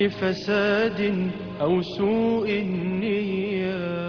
فساد أو سوء النية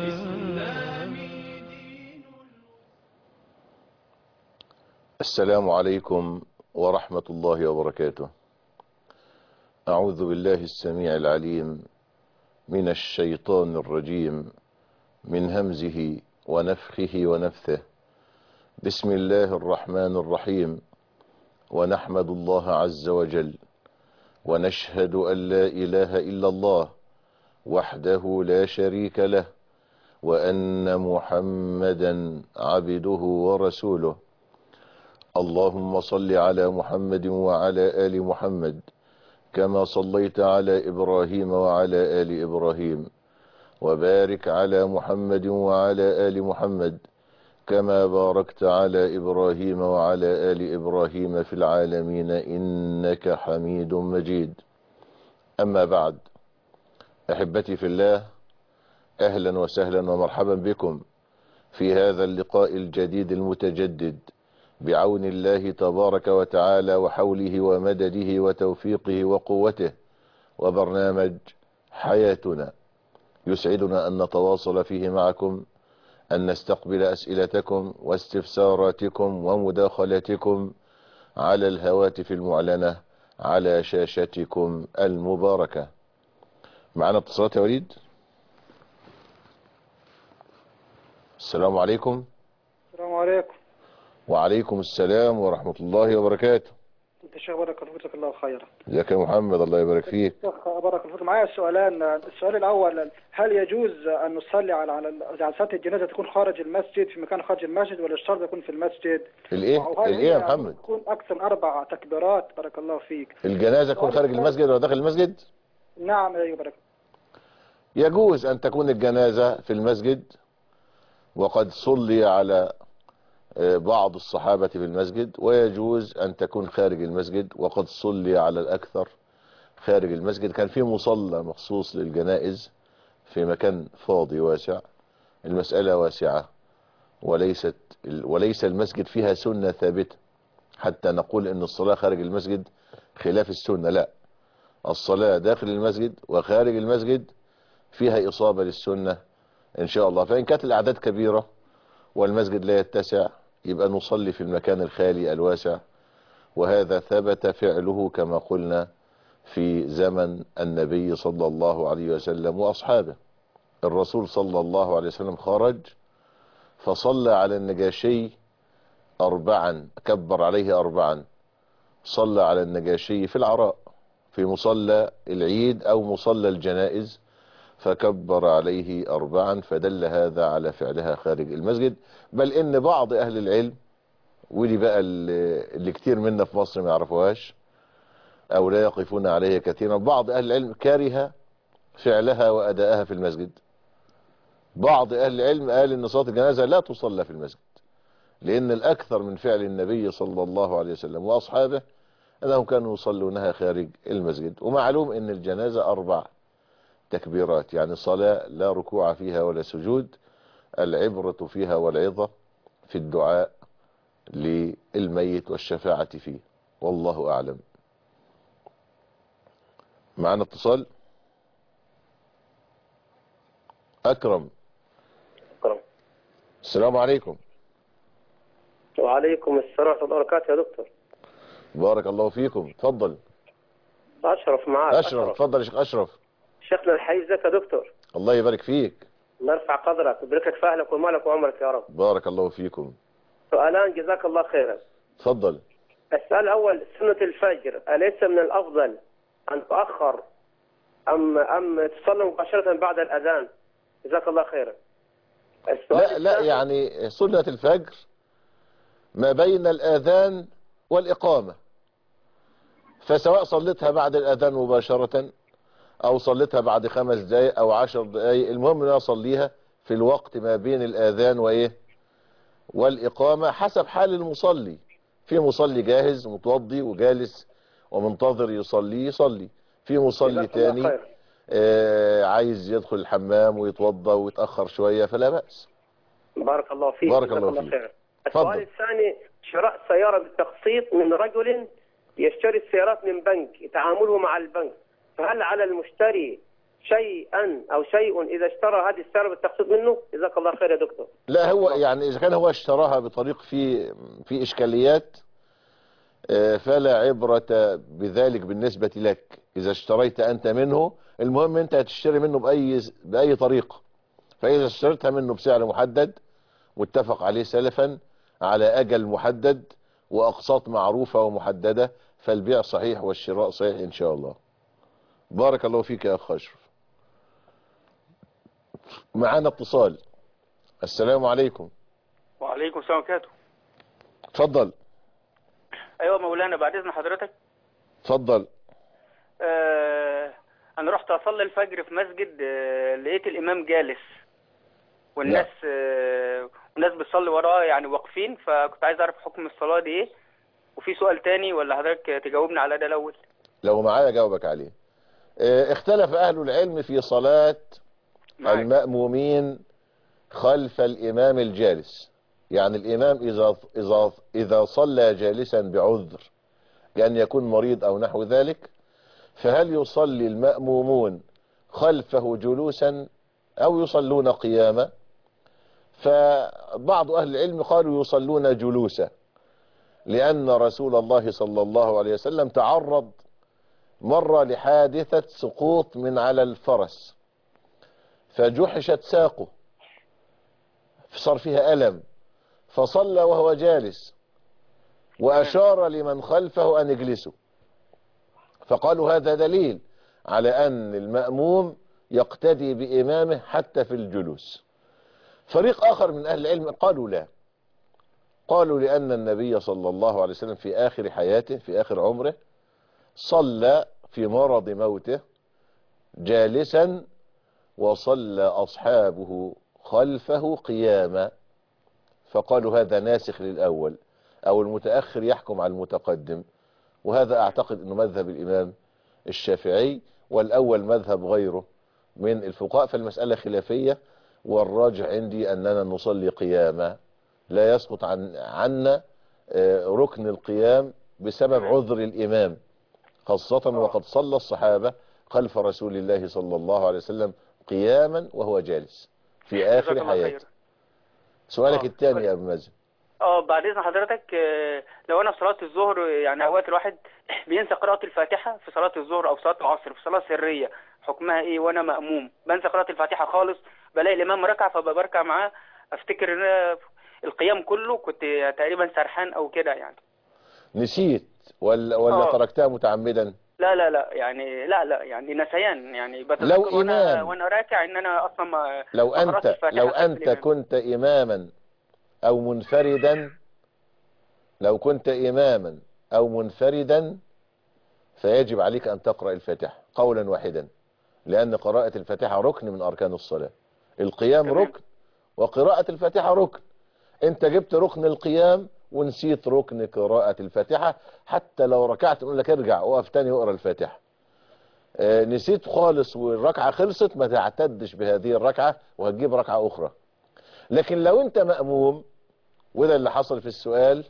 السلام عليكم ورحمة الله وبركاته أعوذ بالله السميع العليم من الشيطان الرجيم من همزه ونفخه ونفثه بسم الله الرحمن الرحيم ونحمد الله عز وجل ونشهد أن لا إله إلا الله وحده لا شريك له وأن محمدا عبده ورسوله اللهم صل على محمد وعلى آل محمد كما صليت على إبراهيم وعلى آل إبراهيم وبارك على محمد وعلى آل محمد كما باركت على إبراهيم وعلى آل إبراهيم في العالمين إنك حميد مجيد أما بعد أحبتي في الله أهلا وسهلا ومرحبا بكم في هذا اللقاء الجديد المتجدد بعون الله تبارك وتعالى وحوله ومدده وتوفيقه وقوته وبرنامج حياتنا يسعدنا أن نتواصل فيه معكم أن نستقبل أسئلتكم واستفساراتكم ومداخلاتكم على الهواتف المعلنة على شاشتكم المباركة معنا اتصالات يا وليد السلام عليكم السلام عليكم وعليكم السلام ورحمة الله وبركاته انت شيخ بارك الله فيك الله خيرا ازيك يا محمد الله يبارك فيك شيخ بارك الله فيك معايا سؤالان السؤال الاول هل يجوز ان نصلي على على على صلاه الجنازه تكون خارج المسجد في مكان خارج المسجد ولا الشرط يكون في المسجد الايه وهل الايه يا هي محمد تكون اكثر من اربع تكبيرات بارك الله فيك الجنازة تكون خارج المسجد ولا داخل المسجد نعم ايوه بارك يجوز أن تكون الجنازة في المسجد وقد صلي على بعض الصحابة في المسجد ويجوز أن تكون خارج المسجد وقد صلي على الأكثر خارج المسجد كان في مصلى مخصوص للجنائز في مكان فاضي واسع المسألة واسعة وليست وليس المسجد فيها سنة ثابتة حتى نقول ان الصلاة خارج المسجد خلاف السنة لا الصلاة داخل المسجد وخارج المسجد فيها إصابة للسنة إن شاء الله فإن كانت الأعداد كبيرة والمسجد لا يتسع يبقى نصلي في المكان الخالي الواسع وهذا ثبت فعله كما قلنا في زمن النبي صلى الله عليه وسلم وأصحابه الرسول صلى الله عليه وسلم خرج فصلى على النجاشي أربعا كبر عليه أربعا صلى على النجاشي في العراء في مصلى العيد أو مصلى الجنائز فكبر عليه أربعا فدل هذا على فعلها خارج المسجد بل إن بعض أهل العلم ودي بقى اللي اللي كتير منا في مصر ما يعرفوهاش أو لا يقفون عليها كثيرا بعض أهل العلم كاره فعلها وأداءها في المسجد بعض أهل العلم قال إن صلاة الجنازة لا تصلى في المسجد لأن الأكثر من فعل النبي صلى الله عليه وسلم وأصحابه أنهم كانوا يصلونها خارج المسجد ومعلوم أن الجنازة أربع تكبيرات يعني صلاة لا ركوع فيها ولا سجود العبرة فيها والعظة في الدعاء للميت والشفاعة فيه والله أعلم معنا اتصال أكرم أكرم السلام عليكم وعليكم السلام ورحمة الله وبركاته يا دكتور بارك الله فيكم تفضل أشرف معاك أشرف تفضل يا شيخ أشرف شيخنا الحي ازيك يا دكتور الله يبارك فيك الله يرفع قدرك ويبارك لك في أهلك ومالك وعمرك يا رب بارك الله فيكم سؤالان جزاك الله خيرا تفضل السؤال الأول سنة الفجر أليس من الأفضل أن تؤخر أم أم تصلي مباشرة بعد الأذان جزاك الله خيرا السؤال لا لا الثاني- يعني سنة الفجر ما بين الآذان والإقامة فسواء صليتها بعد الأذان مباشرة أو صليتها بعد خمس دقايق أو عشر دقايق المهم أن أنا أصليها في الوقت ما بين الآذان وإيه والإقامة حسب حال المصلي في مصلي جاهز متوضي وجالس ومنتظر يصلي يصلي في مصلي جزاك الله تاني خير. آه عايز يدخل الحمام ويتوضى ويتأخر شوية فلا بأس بارك الله فيك بارك جزاك الله فيك. خير تفضل. السؤال الثاني شراء سيارة بالتقسيط من رجل يشتري السيارات من بنك تعامله مع البنك فهل على المشتري شيئا او شيء اذا اشترى هذه السياره بالتقسيط منه جزاك الله خير يا دكتور لا هو يعني إذا كان هو اشتراها بطريق في في إشكاليات آه، فلا عبرة بذلك بالنسبة لك إذا اشتريت أنت منه المهم أنت هتشتري منه بأي بأي طريقة فإذا اشتريتها منه بسعر محدد متفق عليه سلفا على أجل محدد وأقساط معروفة ومحددة فالبيع صحيح والشراء صحيح إن شاء الله بارك الله فيك يا أخ أشرف معانا اتصال السلام عليكم وعليكم السلام وبركاته اتفضل ايوه مولانا بعد اذن حضرتك اتفضل آه انا رحت اصلي الفجر في مسجد آه لقيت الامام جالس والناس آه والناس بتصلي وراه يعني واقفين فكنت عايز اعرف حكم الصلاه دي ايه وفي سؤال تاني ولا حضرتك تجاوبني على ده الاول لو معايا جاوبك عليه اه، اختلف أهل العلم في صلاة معاك. المأمومين خلف الإمام الجالس يعني الإمام إذا, إذا, إذا صلى جالسا بعذر لأن يكون مريض أو نحو ذلك فهل يصلي المأمومون خلفه جلوسا أو يصلون قياما فبعض أهل العلم قالوا يصلون جلوسا لأن رسول الله صلى الله عليه وسلم تعرض مرة لحادثة سقوط من على الفرس فجحشت ساقه صار فيها ألم فصلى وهو جالس وأشار لمن خلفه أن يجلسوا فقالوا هذا دليل على أن المأموم يقتدي بإمامه حتى في الجلوس فريق آخر من أهل العلم قالوا لا قالوا لأن النبي صلى الله عليه وسلم في آخر حياته في آخر عمره صلى في مرض موته جالسا وصلى أصحابه خلفه قياما فقالوا هذا ناسخ للأول أو المتأخر يحكم على المتقدم وهذا أعتقد أنه مذهب الإمام الشافعي والأول مذهب غيره من الفقهاء فالمسألة خلافية والراجع عندي أننا نصلي قياما لا يسقط عن عنا آه، ركن القيام بسبب عذر الإمام خاصة وقد صلى الصحابة خلف رسول الله صلى الله عليه وسلم قياما وهو جالس في جزاك آخر الله خير. حياته سؤالك آه، الثاني يا أبو مازن اه بعد اذن حضرتك آه، لو انا في صلاه الظهر يعني اوقات الواحد بينسى قراءه الفاتحه في صلاه الظهر او صلاه العصر في صلاه سريه حكمها ايه وانا ماموم بنسى قراءه الفاتحه خالص بلاقي الامام ركع فبركع معاه افتكر ان أنا القيام كله كنت تقريبا سرحان او كده يعني نسيت ولا ولا آه. تركتها متعمدا لا لا لا يعني لا لا يعني نسيان يعني بتذكر لو وانا إمام. وانا راكع ان انا اصلا ما لو ما قرأتش أنت الفاتحة لو خلف أنت الإمام. كنت إماما أو منفردا لو كنت إماما أو منفردا فيجب عليك أن تقرأ الفاتحة قولا واحدا لأن قراءة الفاتحة ركن من أركان الصلاة القيام تمام. ركن وقراءة الفاتحة ركن أنت جبت ركن القيام ونسيت ركن قراءة الفاتحة حتى لو ركعت نقول لك ارجع وقف تاني واقرا الفاتحة آه، نسيت خالص والركعة خلصت ما تعتدش بهذه الركعة وهتجيب ركعة أخرى لكن لو أنت مأموم وده اللي حصل في السؤال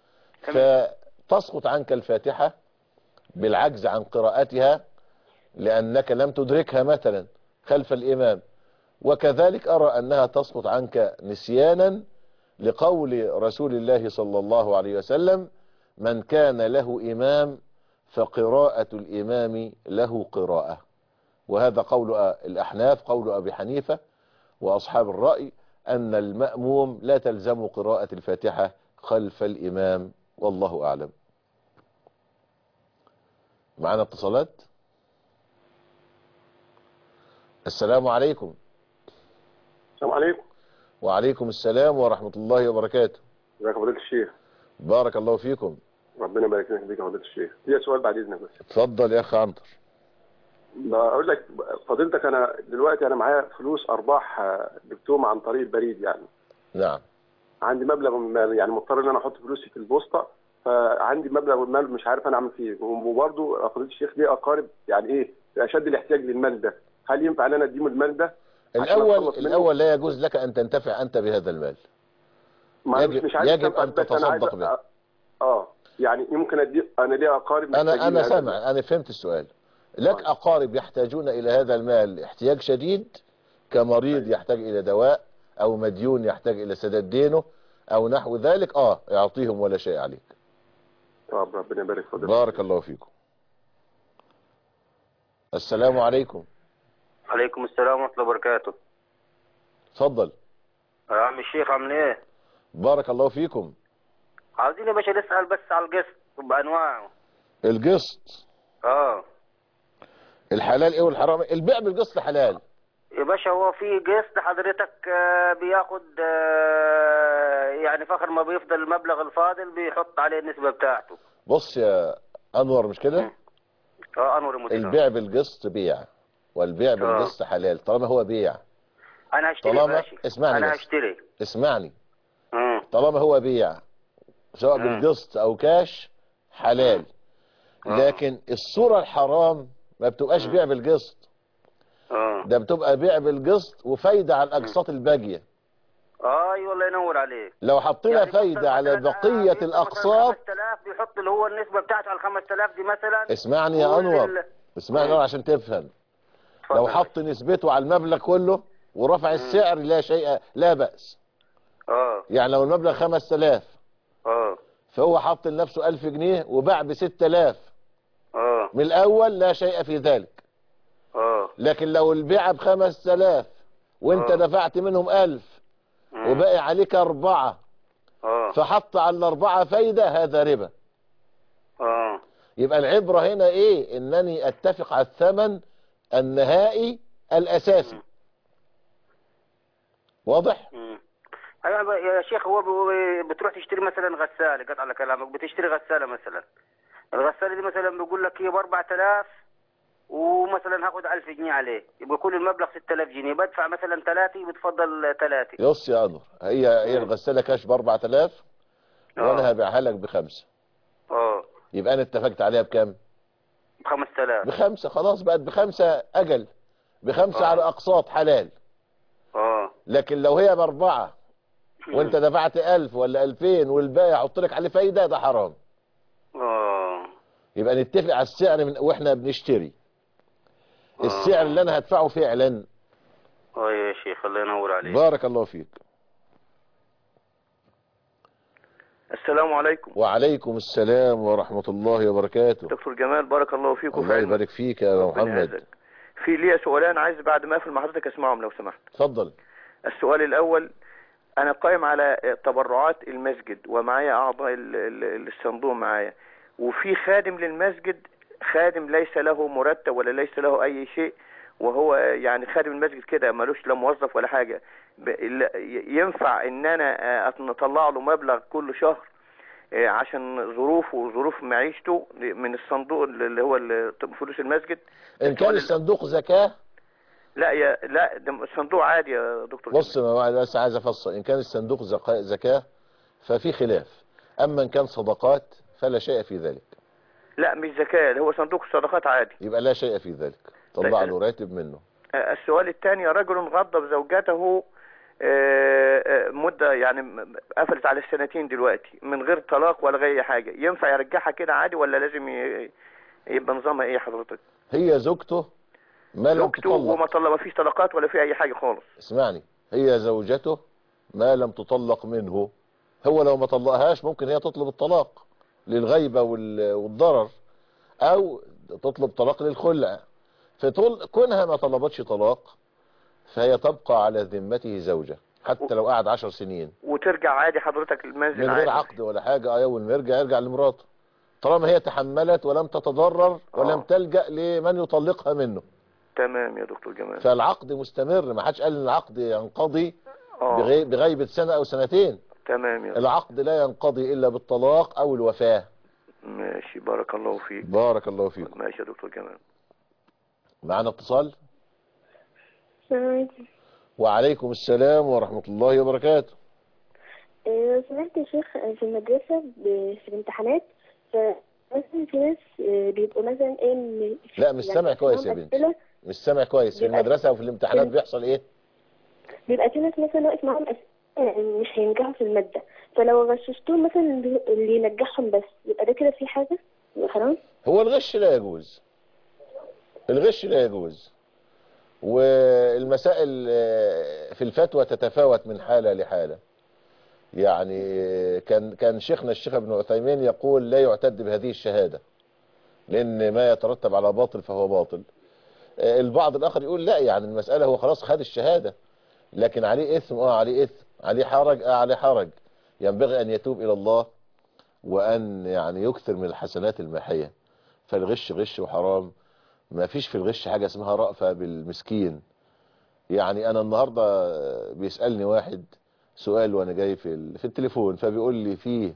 فتسقط عنك الفاتحة بالعجز عن قراءتها لأنك لم تدركها مثلا خلف الإمام وكذلك أرى أنها تسقط عنك نسيانا لقول رسول الله صلى الله عليه وسلم من كان له إمام فقراءة الإمام له قراءة وهذا قول الأحناف قول أبي حنيفة وأصحاب الرأي أن المأموم لا تلزم قراءة الفاتحة خلف الإمام والله أعلم معنا اتصالات السلام عليكم السلام عليكم وعليكم السلام ورحمة الله وبركاته ازيك يا فضيلة الشيخ بارك الله فيكم ربنا يبارك لك بيك يا فضيلة الشيخ ليا سؤال بعد اذنك بس اتفضل يا أخ عنتر بقول لك فضيلتك انا دلوقتي انا معايا فلوس ارباح آه، جبتهم عن طريق البريد يعني نعم عندي مبلغ من المال يعني مضطر ان انا احط فلوسي في البوسطه فعندي مبلغ من المال مش عارف انا اعمل فيه ايه وبرضه يا فضيله الشيخ ليه اقارب يعني ايه في اشد الاحتياج للمال ده هل ينفع ان انا اديهم المال ده عشان الأول أتخلص منه؟ الأول لا يجوز لك أن تنتفع أنت بهذا المال ما يجب- مش عايز يجب أنفع، أن بس أنا عايز تتصدق به. أ- اه يعني يمكن ادي انا ليه اقارب أنا محتاجين أنا هذا سامع أنا فهمت السؤال لك أقارب يحتاجون إلى هذا المال احتياج شديد كمريض يحتاج إلى دواء أو مديون يحتاج إلى سداد دينه أو نحو ذلك آه يعطيهم ولا شيء عليك طب ربنا يبارك في حضرتك بارك الله فيكم السلام عليكم عليكم السلام ورحمة الله وبركاته اتفضل يا عم الشيخ عامل ايه؟ بارك الله فيكم عاوزين يا باشا نسأل بس على القسط بأنواعه القسط اه الحلال ايه والحرام إيه؟ البيع بالقسط حلال يا باشا هو في قسط حضرتك آه، بياخد آه، يعني في آخر ما بيفضل المبلغ الفاضل بيحط عليه النسبة بتاعته بص يا انور مش كده اه انور المدير البيع بالقسط بيع والبيع بالقسط حلال طالما هو بيع انا هشتري طالما- ماشي اسمعني انا بس. هشتري اسمعني مم. طالما هو بيع سواء مم. بالقسط او كاش حلال آه. لكن الصورة الحرام ما بتبقاش بيع بالقسط اه ده بتبقى بيع بالقسط وفايدة على الاقساط الباقية ايوه الله ينور عليك لو حطينا يعني فايدة مثلاً على مثلاً بقية بيدفع مثلاً الاقساط 5000 بيحط اللي هو النسبة بتاعته على 5000 دي مثلا اسمعني يا وال- انور اسمعني يا انور عشان تفهم لو اتفضل. حط نسبته على المبلغ كله ورفع السعر لا شيء لا بأس اه يعني لو المبلغ 5000 اه فهو حط لنفسه 1000 جنيه وباع ب 6000 اه من الأول لا شيء في ذلك اه لكن لو البيعة ب 5000 وانت آه. دفعت منهم 1000 مم. وباقي عليك أربعة اه فحط على الأربعة فايدة هذا ربا اه يبقى العبرة هنا إيه إنني أتفق على الثمن النهائي الأساسي واضح؟ مم. ايوه بقى يا شيخ هو ب- بتروح تشتري مثلا غساله قطع على كلامك بتشتري غساله مثلا الغساله دي مثلا بيقول لك هي ب 4000 ومثلا هاخد 1000 جنيه عليه يبقى كل المبلغ 6000 جنيه بدفع مثلا 3 بتفضل 3 يص يا أنور هي هي الغسالة كاش ب 4000 وأنا آه. هبيعها لك بخمسة اه يبقى أنا اتفقت عليها بكام؟ ب 5000 بخمسة خلاص بقت بخمسة أجل بخمسة آه. على أقساط حلال اه لكن لو هي بأربعة وأنت دفعت ألف ولا ألفين والباقي يحط لك عليه فايدة ده حرام اه يبقى نتفق على السعر من وإحنا بنشتري السعر اللي أنا هدفعه فعلا اه يا شيخ الله ينور عليك بارك الله فيك السلام عليكم وعليكم السلام ورحمة الله وبركاته دكتور جمال بارك الله فيكم الله في علمك. يبارك فيك يا ربنا محمد يعزك. في ليا سؤالين عايز بعد ما اقفل مع حضرتك اسمعهم لو سمحت اتفضل السؤال الاول انا قائم على تبرعات المسجد ومعايا اعضاء ال- ال- الصندوق معايا وفي خادم للمسجد خادم ليس له مرتب ولا ليس له اي شيء وهو يعني خادم المسجد كده ملوش لا موظف ولا حاجه ب- ال- ينفع ان انا آه، اطلع له مبلغ كل شهر آه، عشان ظروفه وظروف معيشته من الصندوق اللي هو ال- فلوس المسجد إن كان السؤال ال- الصندوق زكاة لا يا لا ده صندوق عادي يا دكتور بص ما أنا بس عايز أفصل إن كان الصندوق زكاة زكاة ففي خلاف أما إن كان صدقات فلا شيء في ذلك لا مش زكاة هو صندوق الصدقات عادي يبقى لا شيء في ذلك طلع له راتب منه آه، السؤال الثاني رجل غضب زوجته آه، آه، مدة يعني م- قفلت على السنتين دلوقتي من غير طلاق ولا غير أي حاجة ينفع يرجعها كده عادي ولا لازم ي- يبقى نظامها ايه حضرتك هي زوجته ما لم زوجته وما تطلق طلق ما فيش طلقات ولا في اي حاجة خالص اسمعني هي زوجته ما لم تطلق منه هو لو ما طلقهاش ممكن هي تطلب الطلاق للغيبة وال- والضرر او تطلب طلاق للخلع فطول كونها ما طلبتش طلاق فهي تبقى على ذمته زوجة حتى لو قعد عشر سنين وترجع عادي حضرتك المنزل من غير عادي. عقد ولا حاجة اه اول ما يرجع يرجع لمراته طالما هي تحملت ولم تتضرر ولم آه. تلجأ لمن يطلقها منه تمام يا دكتور جمال فالعقد مستمر ما حدش قال ان العقد ينقضي اه بغي- بغيبة سنة او سنتين تمام يا العقد لا ينقضي الا بالطلاق او الوفاة ماشي بارك الله فيك بارك الله فيكم ماشي يا دكتور جمال معنا اتصال السلام عليكم وعليكم السلام ورحمة الله وبركاته آه، لو سمحت يا شيخ آه، في المدرسة ب- في الامتحانات فمثلا في ناس آه، بيبقوا مثلا ايه م- لا مش يعني سامع كويس يا عندهم بنتي أسئلة مش سامع كويس في بيبقى- المدرسة وفي الامتحانات في- بيحصل ايه بيبقى في ناس مثلا واقف معاهم أسئلة يعني مش هينجحوا في المادة فلو غششتهم مثلا اللي- اللي ينجحهم بس يبقى ده كده في حاجة يبقى حرام هو الغش لا يجوز الغش لا يجوز والمسائل آه، في الفتوى تتفاوت من حالة لحالة يعني آه، كان كان شيخنا الشيخ ابن عثيمين يقول لا يعتد بهذه الشهادة لأن ما يترتب على باطل فهو باطل آه، البعض الآخر يقول لا يعني المسألة هو خلاص خد الشهادة لكن عليه إثم اه عليه إثم عليه حرج اه عليه حرج ينبغي أن يتوب إلى الله وأن يعني يكثر من الحسنات الماحية فالغش غش وحرام ما فيش في الغش حاجة اسمها رأفة بالمسكين يعني أنا النهاردة بيسألني واحد سؤال وأنا جاي في, ال- في التليفون فبيقول لي في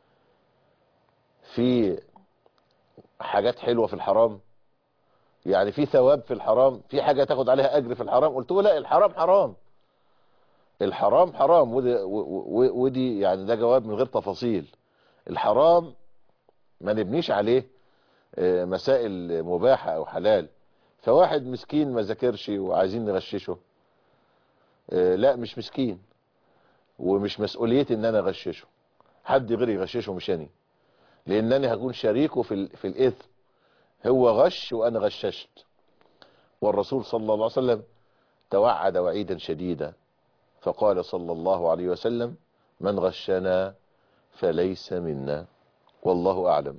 في حاجات حلوة في الحرام يعني في ثواب في الحرام في حاجة تاخد عليها أجر في الحرام قلت له لا الحرام حرام الحرام حرام ودي, و- و- ودي يعني ده جواب من غير تفاصيل الحرام ما نبنيش عليه آه، مسائل مباحة او حلال فواحد مسكين ما ذاكرش وعايزين نغششه آه، لا مش مسكين ومش مسؤوليتي ان انا اغششه حد غيري يغششه مش انا لانني هكون شريكه في ال- في الاثم هو غش وانا غششت والرسول صلى الله عليه وسلم توعد وعيدا شديدا فقال صلى الله عليه وسلم من غشنا فليس منا والله اعلم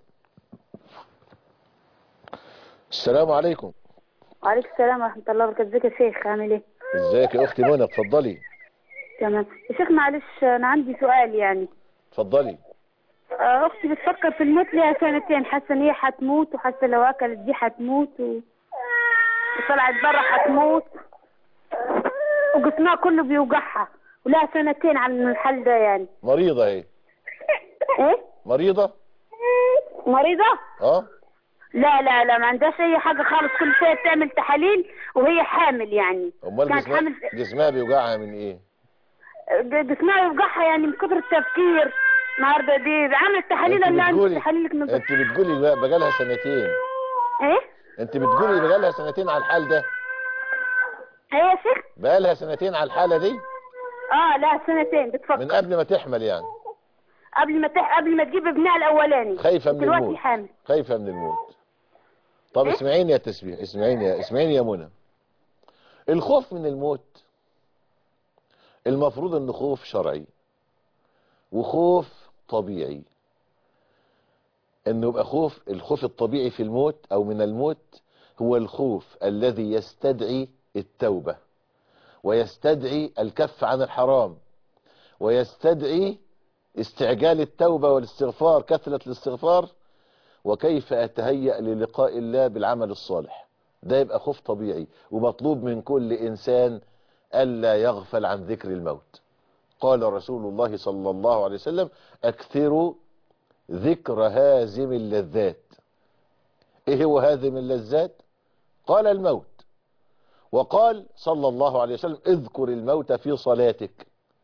السلام عليكم وعليكم السلام ورحمة الله وبركاته ازيك يا شيخ عامل ايه؟ ازيك يا اختي منى اتفضلي تمام يا شيخ معلش انا عندي سؤال يعني اتفضلي آه، اختي بتفكر في الموت ليها سنتين حاسه ان هي هتموت وحاسه لو اكلت دي هتموت و... وطلعت بره هتموت وجسمها كله بيوجعها ولها سنتين على الحال ده يعني مريضة اهي ايه؟ مريضة مريضة؟ اه لا لا لا ما عندهاش اي حاجه خالص كل شويه بتعمل تحاليل وهي حامل يعني امال كانت جسمها حامل جسمها بيوجعها من ايه ج- جسمها يوجعها يعني من كتر التفكير النهارده دي عملت تحاليل انت اللي عندي بتقولي تحاليلك من انت بتقولي بقى بقالها سنتين ايه؟ انت بتقولي بقالها سنتين على الحال ده ايه يا شيخ؟ بقالها سنتين على الحالة دي اه لا سنتين بتفكر من قبل ما تحمل يعني قبل ما تح... قبل ما تجيب ابنها الاولاني خايفة من دلوقتي الموت حامل خايفة من الموت طب إيه؟ اسمعيني يا تسبيح اسمعيني يا اسمعيني يا منى الخوف من الموت المفروض انه خوف شرعي وخوف طبيعي انه يبقى خوف الخوف الطبيعي في الموت او من الموت هو الخوف الذي يستدعي التوبة ويستدعي الكف عن الحرام ويستدعي استعجال التوبة والاستغفار كثرة الاستغفار وكيف أتهيأ للقاء الله بالعمل الصالح ده يبقى خوف طبيعي ومطلوب من كل إنسان ألا يغفل عن ذكر الموت قال رسول الله صلى الله عليه وسلم أكثروا ذكر هازم اللذات إيه هو هازم اللذات قال الموت وقال صلى الله عليه وسلم اذكر الموت في صلاتك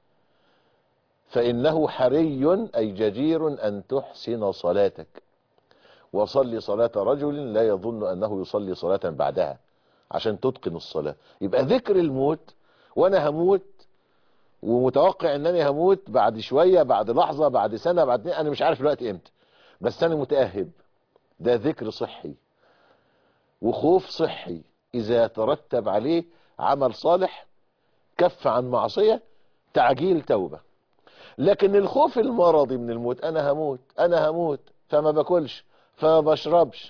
فإنه حري أي جدير أن تحسن صلاتك وصلي صلاة رجل لا يظن أنه يصلي صلاة بعدها عشان تتقن الصلاة يبقى ذكر الموت وأنا هموت ومتوقع أنني هموت بعد شوية بعد لحظة بعد سنة بعد اتنين أنا مش عارف الوقت إمتى بس أنا متأهب ده ذكر صحي وخوف صحي إذا ترتب عليه عمل صالح كف عن معصية تعجيل توبة لكن الخوف المرضي من الموت أنا هموت أنا هموت فما باكلش فما بشربش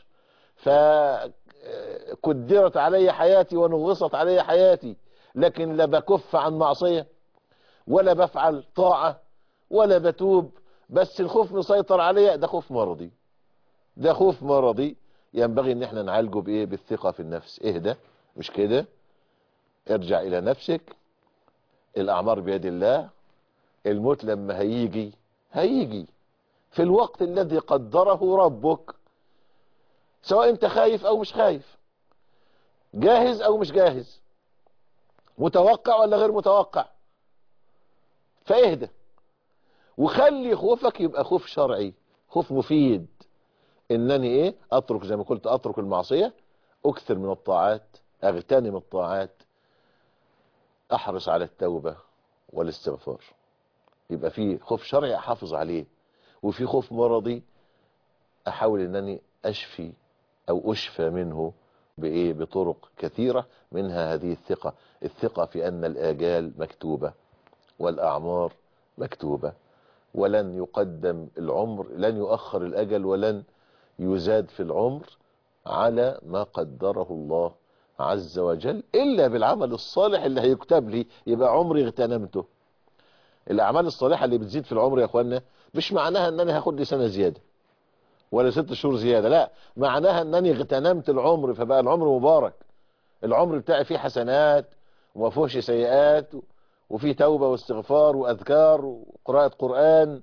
فكدرت علي حياتي ونغصت علي حياتي لكن لا بكف عن معصية ولا بفعل طاعة ولا بتوب بس الخوف مسيطر عليا ده خوف مرضي ده خوف مرضي ينبغي ان احنا نعالجه بايه بالثقة في النفس اهدى مش كده ارجع الى نفسك الاعمار بيد الله الموت لما هيجي هيجي في الوقت الذي قدره ربك سواء انت خايف او مش خايف جاهز او مش جاهز متوقع ولا غير متوقع فاهدى وخلي خوفك يبقى خوف شرعي خوف مفيد انني ايه اترك زي ما قلت اترك المعصية اكثر من الطاعات اغتنم الطاعات احرص على التوبة والاستغفار يبقى في خوف شرعي احافظ عليه وفي خوف مرضي احاول انني اشفي او اشفى منه بإيه بطرق كثيرة منها هذه الثقة الثقة في أن الآجال مكتوبة والأعمار مكتوبة ولن يقدم العمر لن يؤخر الأجل ولن يزاد في العمر على ما قدره الله عز وجل إلا بالعمل الصالح اللي هيكتب لي يبقى عمري اغتنمته الأعمال الصالحة اللي بتزيد في العمر يا أخوانا مش معناها أنني هاخد لي سنة زيادة ولا ست شهور زيادة لا معناها أنني اغتنمت العمر فبقى العمر مبارك العمر بتاعي فيه حسنات وما فيهوش سيئات وفيه توبة واستغفار وأذكار وقراءة قرآن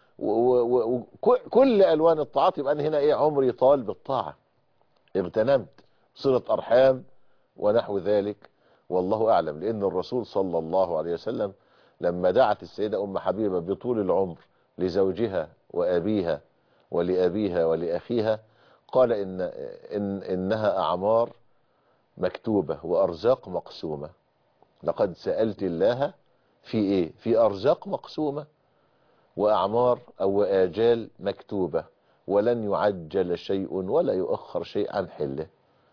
وكل ألوان الطاعات يبقى أنا هنا إيه عمري طال بالطاعة اغتنمت صلة أرحام ونحو ذلك والله أعلم لأن الرسول صلى الله عليه وسلم لما دعت السيدة أم حبيبة بطول العمر لزوجها وأبيها ولأبيها ولأخيها قال إن, إن إنها أعمار مكتوبة وأرزاق مقسومة لقد سألت الله في إيه في أرزاق مقسومة وأعمار أو آجال مكتوبة ولن يعجل شيء ولا يؤخر شيء عن حله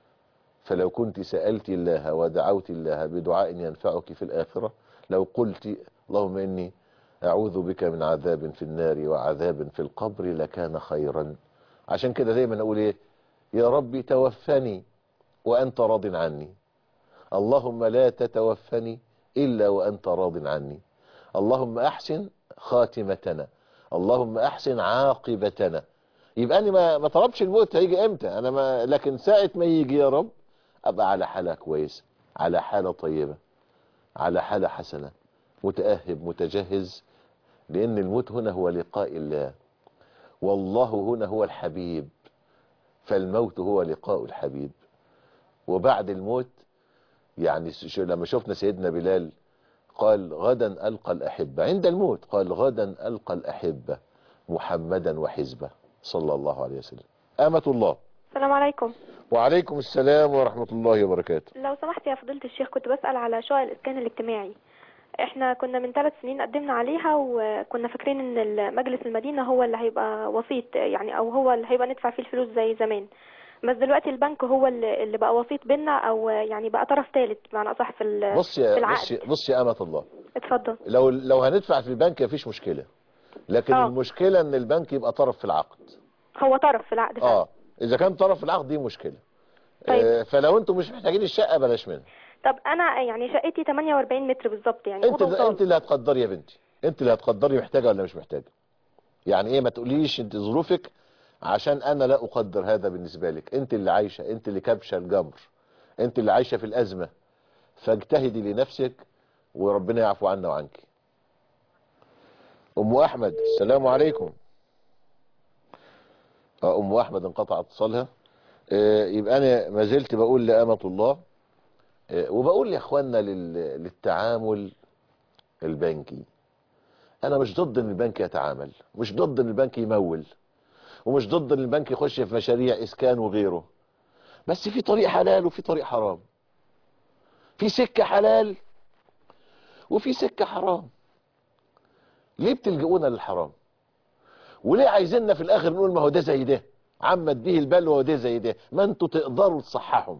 فلو كنت سألت الله ودعوت الله بدعاء ينفعك في الآخرة لو قلت اللهم إني أعوذ بك من عذاب في النار وعذاب في القبر لكان خيرا عشان كده دايما أقول إيه يا ربي توفني وأنت راض عني اللهم لا تتوفني إلا وأنت راض عني اللهم أحسن خاتمتنا اللهم أحسن عاقبتنا يبقى أنا ما, ما طلبش الموت هيجي إمتى أنا ما لكن ساعة ما يجي يا رب أبقى على حالة كويسة على حالة طيبة على حالة حسنة متأهب متجهز لأن الموت هنا هو لقاء الله والله هنا هو الحبيب فالموت هو لقاء الحبيب وبعد الموت يعني لما شفنا سيدنا بلال قال غدا ألقى الأحبة عند الموت قال غدا ألقى الأحبة محمدا وحزبه صلى الله عليه وسلم آمة الله السلام عليكم وعليكم السلام ورحمة الله وبركاته لو سمحت يا فضيلة الشيخ كنت بسأل على شقق الإسكان الاجتماعي احنا كنا من ثلاث سنين قدمنا عليها وكنا فاكرين ان مجلس المدينة هو اللي هيبقى وسيط يعني او هو اللي هيبقى ندفع فيه الفلوس زي زمان بس دلوقتي البنك هو اللي اللي بقى وسيط بينا او يعني بقى طرف ثالث بمعنى اصح في ال- بص في يا العقد بص يا- بص يا أمة الله اتفضل لو لو هندفع في البنك مفيش مشكلة لكن آه. المشكلة ان البنك يبقى طرف في العقد هو طرف في العقد فعلا اه اذا كان طرف في العقد دي مشكلة طيب. آه فلو انتم مش محتاجين الشقة بلاش منها طب انا يعني شقتي 48 متر بالظبط يعني انت أوضة اللي وصالة. انت اللي هتقدري يا بنتي انت اللي هتقدري محتاجة ولا مش محتاجة يعني ايه ما تقوليش انت ظروفك عشان انا لا اقدر هذا بالنسبة لك انت اللي عايشة انت اللي كابشة الجمر انت اللي عايشة في الازمة فاجتهدي لنفسك وربنا يعفو عنا وعنك ام احمد السلام عليكم اه ام احمد انقطع اتصالها اه يبقى انا ما زلت بقول لامة الله اه وبقول يا اخوانا لل- للتعامل البنكي انا مش ضد ان البنك يتعامل مش ضد ان البنك يمول ومش ضد ان البنك يخش في مشاريع اسكان وغيره بس في طريق حلال وفي طريق حرام في سكة حلال وفي سكة حرام ليه بتلجؤونا للحرام وليه عايزيننا في الاخر نقول ما هو ده زي ده عمت به البلوى وده زي ده ما انتوا تقدروا تصححهم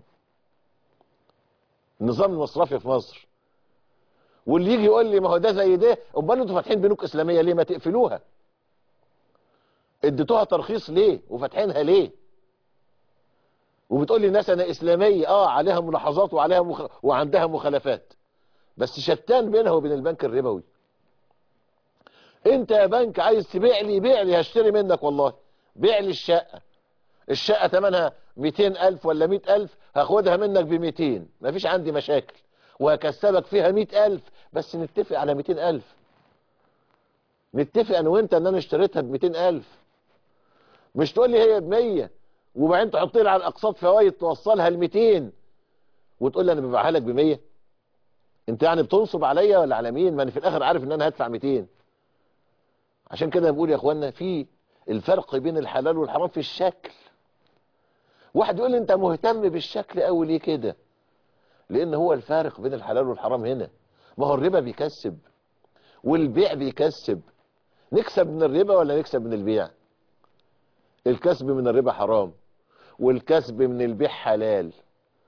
النظام المصرفي في مصر واللي يجي يقول لي ما هو ده زي ده امال انتوا فاتحين بنوك اسلاميه ليه ما تقفلوها اديتوها ترخيص ليه وفاتحينها ليه وبتقول لي الناس انا اسلاميه اه عليها ملاحظات وعليها مخ... وعندها مخالفات بس شتان بينها وبين البنك الربوي انت يا بنك عايز تبيع لي بيع لي هشتري منك والله بيع لي الشقه الشقه ثمنها 200000 ولا 100000 هاخدها منك ب 200 مفيش عندي مشاكل وهكسبك فيها 100000 بس نتفق على 200000 نتفق انا وانت ان انا اشتريتها ب 200000 مش تقول لي هي ب 100 وبعدين تحط لي على الاقساط فوائد توصلها ل 200 وتقول لي انا ببيعها لك ب 100 انت يعني بتنصب عليا ولا على مين ما انا في الاخر عارف ان انا هدفع 200 عشان كده بقول يا اخوانا في الفرق بين الحلال والحرام في الشكل واحد يقول لي انت مهتم بالشكل قوي ليه كده لان هو الفارق بين الحلال والحرام هنا ما هو الربا بيكسب والبيع بيكسب نكسب من الربا ولا نكسب من البيع الكسب من الربا حرام والكسب من البيع حلال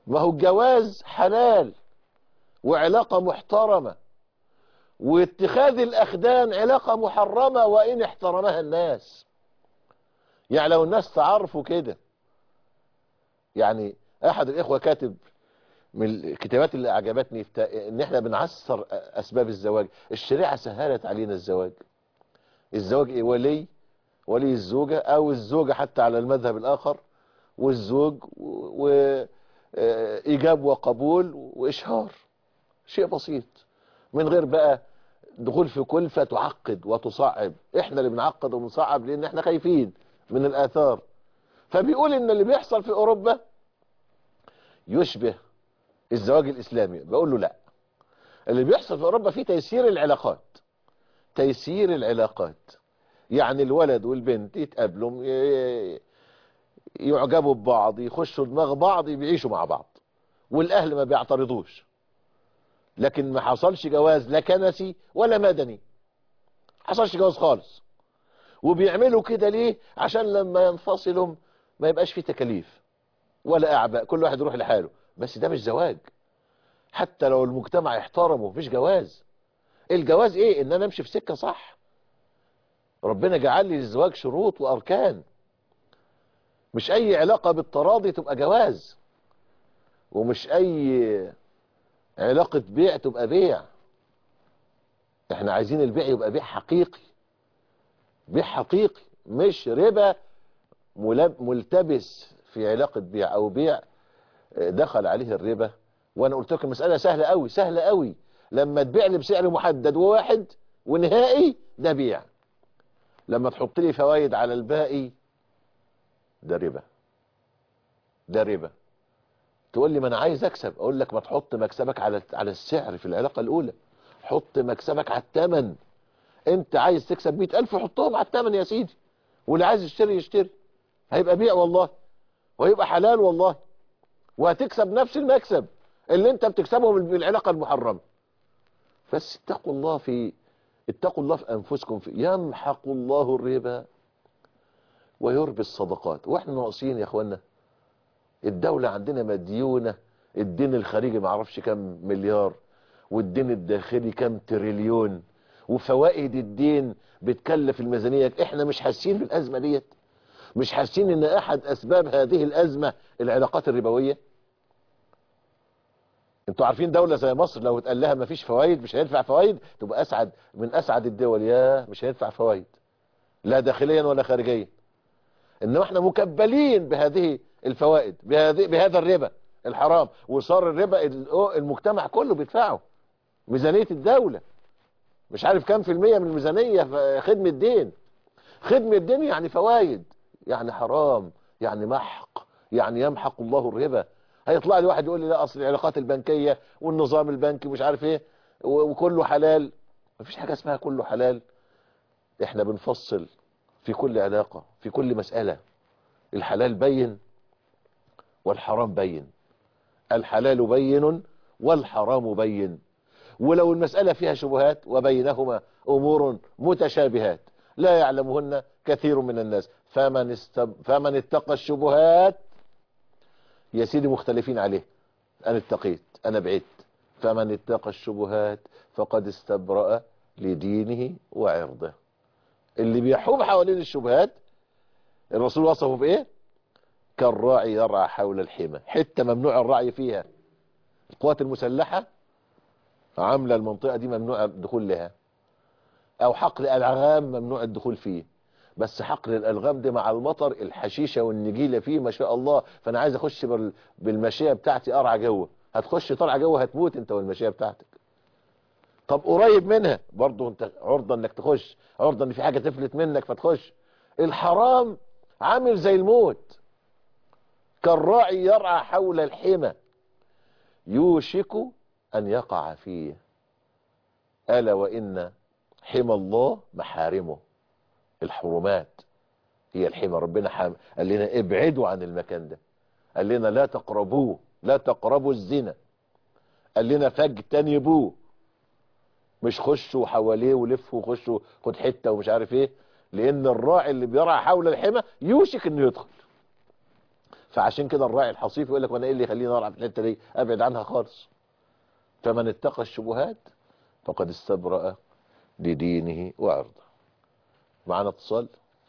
ما هو الجواز حلال وعلاقة محترمة واتخاذ الأخدان علاقة محرمة وإن احترمها الناس يعني لو الناس تعرفوا كده يعني أحد الإخوة كاتب من الكتابات اللي أعجبتني في إن إحنا بنعسر أسباب الزواج الشريعة سهلت علينا الزواج الزواج إيه ولي ولي الزوجة أو الزوجة حتى على المذهب الآخر والزوج وإيجاب وقبول وإشهار شيء بسيط من غير بقى دخول في كلفة تعقد وتصعب احنا اللي بنعقد وبنصعب لان احنا خايفين من الاثار فبيقول ان اللي بيحصل في اوروبا يشبه الزواج الاسلامي بقول له لا اللي بيحصل في اوروبا فيه تيسير العلاقات تيسير العلاقات يعني الولد والبنت يتقابلوا ي- يعجبوا ببعض يخشوا دماغ بعض بيعيشوا مع بعض والاهل ما بيعترضوش لكن ما حصلش جواز لا كنسي ولا مدني حصلش جواز خالص وبيعملوا كده ليه عشان لما ينفصلوا ما يبقاش فيه تكاليف ولا اعباء كل واحد يروح لحاله بس ده مش زواج حتى لو المجتمع احترمه مفيش جواز الجواز ايه ان انا امشي في سكة صح ربنا جعل لي للزواج شروط واركان مش اي علاقة بالتراضي تبقى جواز ومش اي علاقة بيع تبقى بيع احنا عايزين البيع يبقى بيع حقيقي بيع حقيقي مش ربا ملب- ملتبس في علاقة بيع او بيع دخل عليه الربا وانا قلت لكم المسألة سهلة قوي سهلة قوي لما تبيع لي بسعر محدد وواحد ونهائي ده بيع لما تحط لي فوائد على الباقي ده ربا ده ربا تقول لي ما انا عايز اكسب اقول لك ما تحط مكسبك على على السعر في العلاقة الاولى حط مكسبك على الثمن انت عايز تكسب 100000 حطهم على الثمن يا سيدي واللي عايز يشتري يشتري هيبقى بيع والله وهيبقى حلال والله وهتكسب نفس المكسب اللي انت بتكسبه من من العلاقة المحرمة بس اتقوا الله في اتقوا الله في انفسكم في يمحق الله الربا ويربي الصدقات واحنا ناقصين يا اخوانا الدولة عندنا مديونة الدين الخارجي معرفش كم مليار والدين الداخلي كم تريليون وفوائد الدين بتكلف الميزانية احنا مش حاسين بالازمة ديت مش حاسين ان احد اسباب هذه الازمة العلاقات الربوية انتوا عارفين دولة زي مصر لو اتقال لها مفيش فوائد مش هيدفع فوائد تبقى اسعد من اسعد الدول يا مش هيدفع فوائد لا داخليا ولا خارجيا انما احنا مكبلين بهذه الفوائد بهذه بهذا الربا الحرام وصار الربا ال- المجتمع كله بيدفعه ميزانية الدولة مش عارف كام في المية من الميزانية في خدمة دين خدمة دين يعني فوائد يعني حرام يعني محق يعني يمحق الله الربا هيطلع لي واحد يقول لي لا اصل العلاقات البنكية والنظام البنكي مش عارف ايه و- وكله حلال مفيش حاجة اسمها كله حلال احنا بنفصل في كل علاقة في كل مسألة الحلال بين والحرام بين الحلال بين والحرام بين ولو المسألة فيها شبهات وبينهما أمور متشابهات لا يعلمهن كثير من الناس فمن, استب... فمن اتقى الشبهات يا سيدي مختلفين عليه أنا اتقيت أنا بعدت فمن اتقى الشبهات فقد استبرأ لدينه وعرضه اللي بيحوم حوالين الشبهات الرسول وصفه بإيه كالراعي يرعى حول الحمى حتة ممنوع الرعي فيها القوات المسلحة عاملة المنطقة دي ممنوع الدخول لها او حقل الالغام ممنوع الدخول فيه بس حقل الالغام ده مع المطر الحشيشة والنجيلة فيه ما شاء الله فانا عايز اخش بال- بالمشية بتاعتي ارعى جوه هتخش طلع جوه هتموت انت والمشية بتاعتك طب قريب منها برضه انت عرضة انك تخش عرضة ان في حاجة تفلت منك فتخش الحرام عامل زي الموت كالراعي يرعى حول الحمى يوشك أن يقع فيه ألا وإن حمى الله محارمه الحرمات هي الحمى ربنا حام قال لنا ابعدوا عن المكان ده قال لنا لا تقربوه لا تقربوا الزنا قال لنا فاجتنبوه مش خشوا حواليه ولفوا وخشوا خد حته ومش عارف ايه لان الراعي اللي بيرعى حول الحمى يوشك انه يدخل فعشان كده الراعي الحصيف يقول لك وانا ايه اللي يخليني ارعى في الحته دي ابعد عنها خالص فمن اتقى الشبهات فقد استبرأ لدينه وعرضه معنا اتصال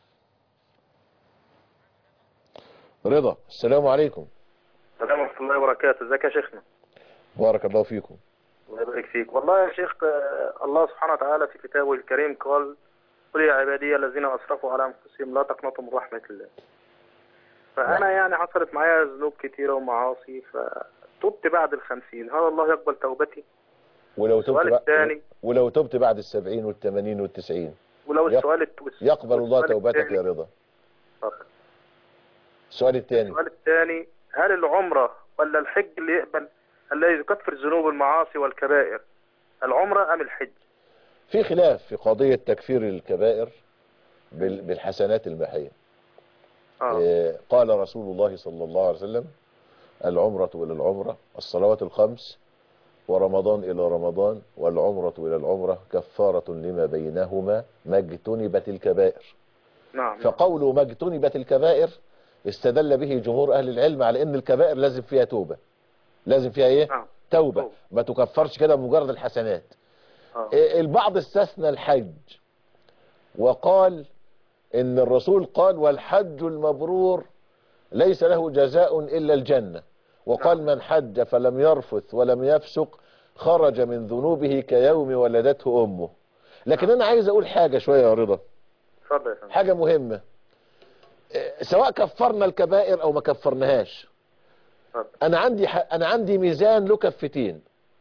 رضا السلام عليكم السلام ورحمة الله وبركاته ازيك يا شيخنا بارك الله فيكم الله يبارك فيك والله يا شيخ آه، الله سبحانه وتعالى في كتابه الكريم قال قل يا عبادي الذين اسرفوا على انفسهم لا تقنطوا من رحمة الله فانا يعني حصلت معايا ذنوب كتيرة ومعاصي فتبت بعد الخمسين هل الله يقبل توبتي ولو تبت السؤال بع- الثاني ولو تبت بعد السبعين والثمانين والتسعين ولو يق- السؤال الت- يقبل الله والسؤال توبتك الثاني- يا رضا اتفضل. السؤال الثاني السؤال الثاني هل العمرة ولا الحج اللي يقبل الذي يكفر الذنوب المعاصي والكبائر العمرة ام الحج في خلاف في قضية تكفير الكبائر بال- بالحسنات الماحية آه، قال رسول الله صلى الله عليه وسلم العمرة إلى العمرة الصلوات الخمس ورمضان إلى رمضان والعمرة إلى العمرة كفارة لما بينهما ما اجتنبت الكبائر نعم فقوله ما اجتنبت الكبائر استدل به جمهور أهل العلم على أن الكبائر لازم فيها توبة لازم فيها إيه توبة ما تكفرش كده بمجرد الحسنات إيه، البعض استثنى الحج وقال ان الرسول قال والحج المبرور ليس له جزاء الا الجنة وقال من حج فلم يرفث ولم يفسق خرج من ذنوبه كيوم ولدته امه لكن انا عايز اقول حاجة شوية يا رضا اتفضل يا فندم حاجة مهمة إيه، سواء كفرنا الكبائر او ما كفرناهاش انا عندي ح... انا عندي ميزان له كفتين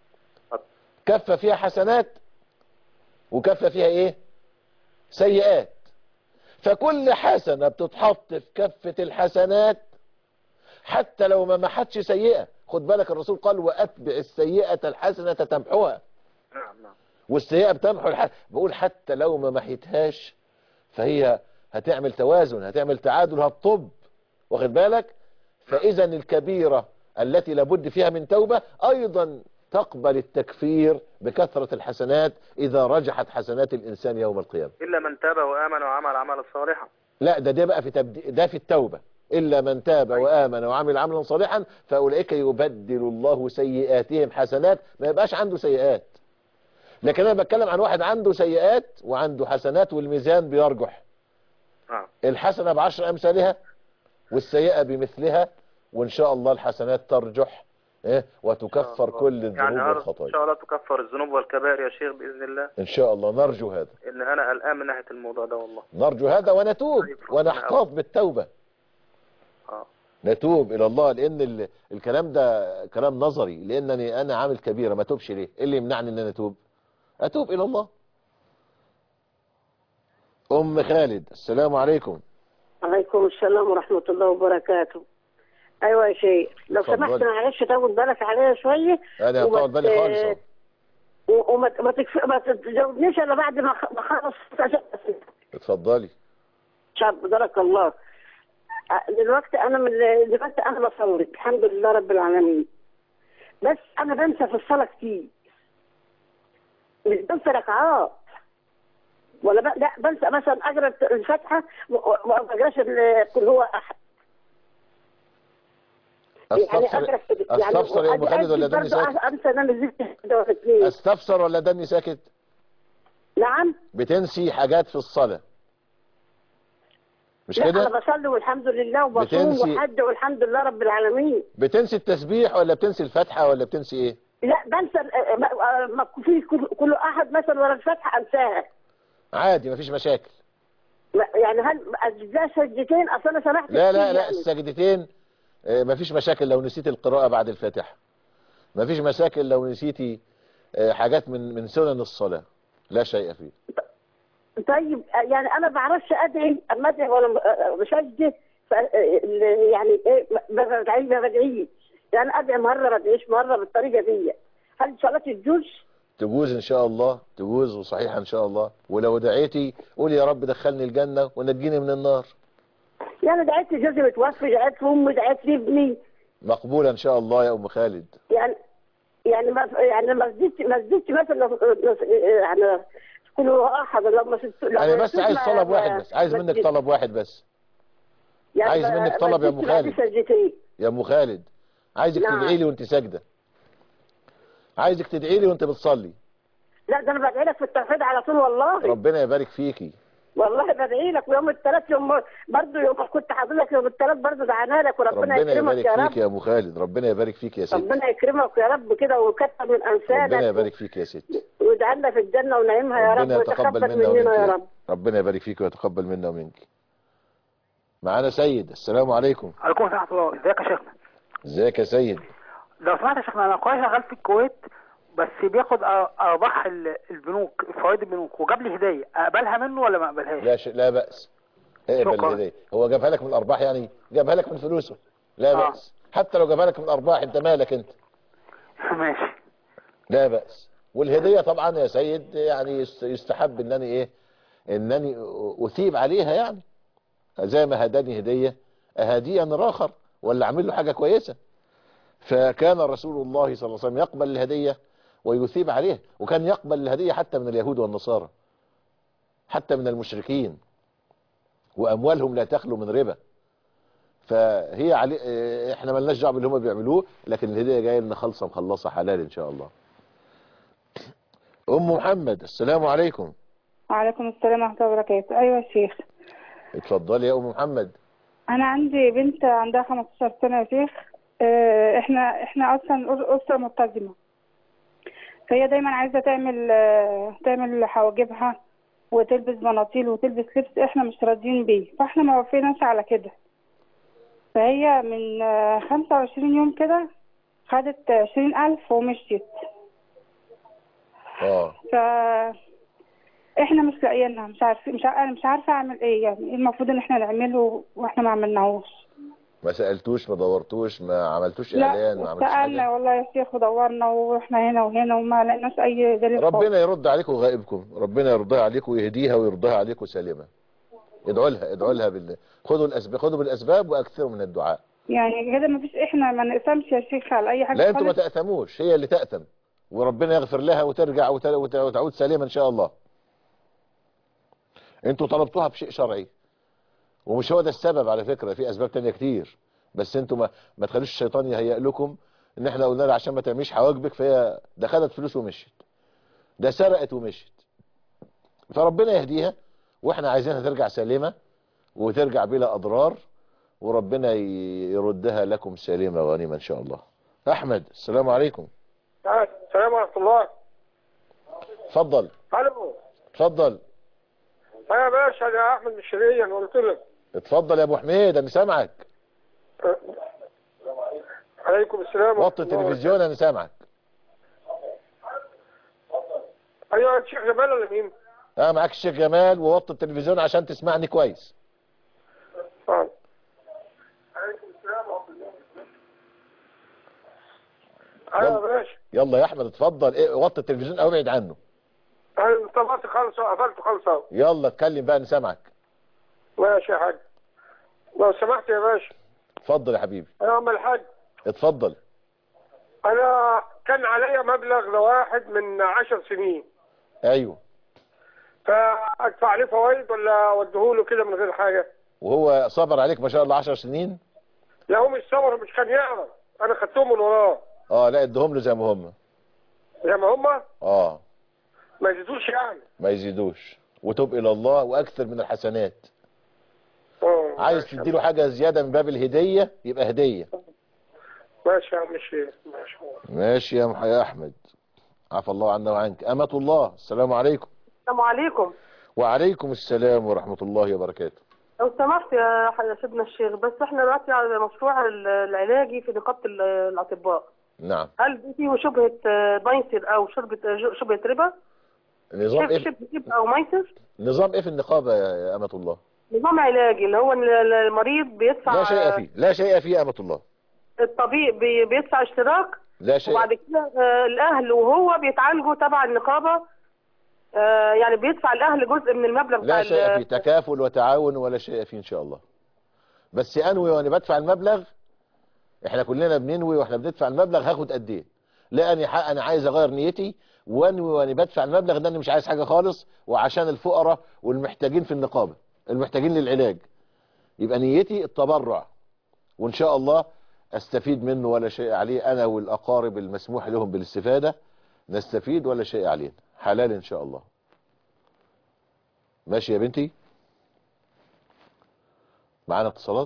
كفة فيها حسنات وكفة فيها ايه سيئات فكل حسنة بتتحط في كفة الحسنات حتى لو ما محتش سيئة خد بالك الرسول قال واتبع السيئة الحسنة تمحوها نعم نعم والسيئة بتمحو الح... بقول حتى لو ما محيتهاش فهي هتعمل توازن هتعمل تعادل هتطب واخد بالك فاذا الكبيرة التي لابد فيها من توبة ايضا تقبل التكفير بكثرة الحسنات اذا رجحت حسنات الانسان يوم القيامة الا من تاب وامن وعمل عملا صالحا لا ده ده بقى في تبدي ده في التوبة إلا من تاب وآمن وعمل عملا صالحا فأولئك يبدل الله سيئاتهم حسنات ما يبقاش عنده سيئات لكن أنا بتكلم عن واحد عنده سيئات وعنده حسنات والميزان بيرجح نعم الحسنة بعشر أمثالها والسيئة بمثلها وإن شاء الله الحسنات ترجح إيه وتكفر كل يعني الذنوب أرجو ان والخطايا شاء الله تكفر الذنوب والكبائر يا شيخ باذن الله إن شاء الله نرجو هذا ان انا قلقان من ناحيه الموضوع ده والله نرجو هذا ونتوب ونحتاط بالتوبة اه نتوب الى الله لان ال- الكلام ده كلام نظري لانني انا عامل كبيرة ما توبش ليه ايه اللي يمنعني ان انا اتوب اتوب الى الله ام خالد السلام عليكم عليكم السلام ورحمة الله وبركاته أيوة يا شيخ لو اتفضل. سمحت معلش تاخد بالك عليا شوية انا وما هطول بالي ت- خالص أهو. و- وما ت- ما تكف... ما تجاوبنيش إلا بعد ما أخ- ما أخلص عشان اتفضلي شاب بارك الله أ- دلوقتي أنا من دلوقتي أنا بصلي الحمد لله رب العالمين بس أنا بنسى في الصلاة كتير مش بنسى ركعات ولا ب... لا بنسى مثلا أقرأ الفاتحة و- و- وما أقراش ال- قل هو أحد استفسر استفسر يا ام خالد ولا دني ساكت انسى ان انا نزلت واحده ولا اثنين استفسر ولا دني ساكت نعم بتنسي حاجات في الصلاة مش لا كده انا بصلي والحمد لله وبصوم بتنسي- وحج والحمد لله رب العالمين بتنسي التسبيح ولا بتنسي الفاتحة ولا بتنسي ايه لا بنسى آه، ما- آه، ما في كل, كل احد مثلا ورا الفتحه انساها عادي مفيش مشاكل ما- يعني هل اجزاء سجدتين اصل انا سمحت لا كتير لا لا يعني. السجدتين آه، مفيش مشاكل لو نسيت القراءة بعد الفاتحة مفيش مشاكل لو نسيتي آه، حاجات من من سنن الصلاة لا شيء فيه طيب آه، يعني انا ما بعرفش ادعي اما ادعي ولا م- آه، بسجد ف- آه، ال- يعني ايه ما ما بدعيش ما بدعيش يعني ادعي مره ما ادعيش مره بالطريقه دي هل صلاتي تجوز؟ تجوز ان شاء الله تجوز وصحيحة ان شاء الله ولو دعيتي قولي يا رب دخلني الجنة ونجيني من النار يعني دعيت جوزي متوفي دعيت لامي دعيت لابني مقبولة ان شاء الله يا ام خالد يعني يعني ما يعني ما زدتش ما زدتش مثلا لو- لو- يعني كل احد لو ما ست- لو انا ما بس ست عايز ما- طلب ما- واحد بس عايز ما منك زدت. طلب واحد بس يعني عايز ما- منك ما طلب يا تجيبش ام بعد خالد سجدتين يا ام خالد عايزك نعم. تدعي لي وانت ساجده عايزك تدعي لي وانت بتصلي لا ده انا بدعي لك في التوحيد على طول والله ربنا يبارك فيكي والله بدعي لك ويوم الثلاث يوم برضه يوم ما كنت حاضر لك يوم الثلاث برضه دعانا لك وربنا ربنا يكرمك يبارك يا فيك رب يا ام خالد ربنا يبارك فيك يا ست ربنا يكرمك يا رب كده ويكتر من ربنا امثالك يبارك فيك يا ست ويجعلنا في الجنه ونعيمها يا رب ربنا يتقبل ويتقبل منا ومنك مننا يا يا رب ربنا يبارك فيك ويتقبل منا ومنك معانا سيد السلام عليكم عليكم السلام ورحمة الله ازيك يا شيخنا ازيك يا سيد لو سمحت يا شيخنا انا اخويا شغال في الكويت بس بياخد أ- ارباح ال- البنوك فوائد البنوك وجاب لي هديه اقبلها منه ولا ما اقبلهاش لا ش... لا بأس اقبل شكرا. الهدية هو جابها لك من الأرباح يعني جابها لك من فلوسه لا آه. بأس حتى لو جابها لك من الأرباح أنت مالك أنت ماشي لا بأس والهدية طبعا يا سيد يعني يست- يستحب أنني إيه أنني أثيب عليها يعني زي ما هداني هدية أهدي أنا آخر ولا أعمل له حاجة كويسة فكان رسول الله صلى الله عليه وسلم يقبل الهدية ويثيب عليها وكان يقبل الهدية حتى من اليهود والنصارى حتى من المشركين واموالهم لا تخلو من ربا فهي علي اه، احنا ملناش دعوه باللي هم بيعملوه لكن الهديه جايه لنا خالصه مخلصه حلال ان شاء الله ام محمد السلام عليكم وعليكم السلام ورحمة الله وبركاته أيوة يا شيخ اتفضلي يا ام محمد أنا عندي بنت عندها 15 سنة يا شيخ آه، إحنا إحنا أصلا أس- أسرة ملتزمة فهي دايما عايزة تعمل آه، تعمل حواجبها وتلبس بناطيل وتلبس لبس إحنا مش راضيين بيه فإحنا ما وافقناش على كده فهي من آه، 25 يوم كده خدت 20000 ومشيت اه ف احنا مش لاقيينها مش عارفين مش عارفه مش عارفه اعمل ايه يعني ايه المفروض ان احنا نعمله واحنا ما عملناهوش ما سالتوش ما دورتوش ما عملتوش لا اعلان ما عملتوش سالنا حاجه والله يا شيخ ودورنا ورحنا هنا وهنا وما لقيناش اي دليل خالص. ربنا يرد عليكم غائبكم ربنا يرضيها عليكم ويهديها ويرضيها عليكم سالمه ادعوا لها ادعوا لها بالله خدوا الاسباب خدوا بالاسباب واكثروا من الدعاء يعني كده ما فيش احنا ما نقسمش يا شيخ على اي حاجه لا انتوا ما خالص. تأثموش هي اللي تأثم وربنا يغفر لها وترجع وت- وت- وتعود سليمة ان شاء الله انتوا طلبتوها بشيء شرعي ومش هو ده السبب على فكرة في اسباب تانية كتير بس انتوا ما, ما تخلوش الشيطان يهيئ لكم ان احنا قلنا لها عشان ما تعمليش حواجبك فهي ده خدت فلوس ومشيت ده سرقت ومشيت فربنا يهديها واحنا عايزينها ترجع سليمة وترجع بلا اضرار وربنا ي- يردها لكم سليمة غنيمة ان شاء الله احمد السلام عليكم السلام ورحمة الله اتفضل الو اتفضل يا باشا يا احمد الشرقية انا قلت لك اتفضل يا ابو حميد انا سامعك عليكم السلام وطي التلفزيون انا سامعك ايوه الشيخ جمال ولا مين؟ اه معاك الشيخ جمال ووطي التلفزيون عشان تسمعني كويس اه ايوه يا باشا يلا يا احمد اتفضل ايه وطي التلفزيون او ابعد عنه انا طلعت خالص قفلت خالص اهو يلا اتكلم بقى انا سامعك ماشي يا حاج لو سمحت يا باشا اتفضل يا حبيبي يا عم الحاج اتفضل انا كان عليا مبلغ لواحد من عشر سنين ايوه فادفع عليه فوائد ولا اوديهوله كده من غير حاجه وهو صبر عليك ما شاء الله 10 سنين لا هو مش صبر مش كان يعرف انا خدتهم من وراه اه لا ادهم له زي ما هم زي ما هما اه ما يزيدوش يعني ما يزيدوش وتوب الى الله واكثر من الحسنات اه عايز تديله حاجة زيادة من باب الهدية يبقى هدية ماشي يا عم الشيخ ماشي ماشي يا مح- يا احمد عفى الله عنا وعنك امة الله السلام عليكم السلام عليكم وعليكم السلام ورحمة الله وبركاته لو سمحت يا ح- يا سيدنا الشيخ بس احنا دلوقتي على مشروع ال- العلاجي في نقابة ال- الأطباء نعم هل دي فيه شبهة آه، ميسر أو شبهة آه، شبهة ربا؟ نظام ايه شبهة ربا أو ميسر؟ نظام ايه في النقابة يا يا أمة الله نظام علاجي اللي هو ال- ال- المريض بيدفع لا شيء فيه لا شيء فيه يا أمة الله الطبيب بي- بيدفع اشتراك لا شيء وبعد كده آه، الأهل وهو بيتعالجوا تبع النقابة آه، يعني بيدفع الأهل جزء من المبلغ بتاع لا ال- شيء فيه تكافل وتعاون ولا شيء فيه إن شاء الله بس أنوي وأنا بدفع المبلغ إحنا كلنا بننوي وإحنا بندفع المبلغ هاخد قد إيه لا أنا ح- أنا عايز أغير نيتي وأنوي وأنا بدفع المبلغ ده أنا مش عايز حاجة خالص وعشان الفقراء والمحتاجين في النقابة المحتاجين للعلاج يبقى نيتي التبرع وان شاء الله استفيد منه ولا شيء عليه انا والاقارب المسموح لهم بالاستفادة نستفيد ولا شيء علينا حلال ان شاء الله ماشي يا بنتي معانا اتصالات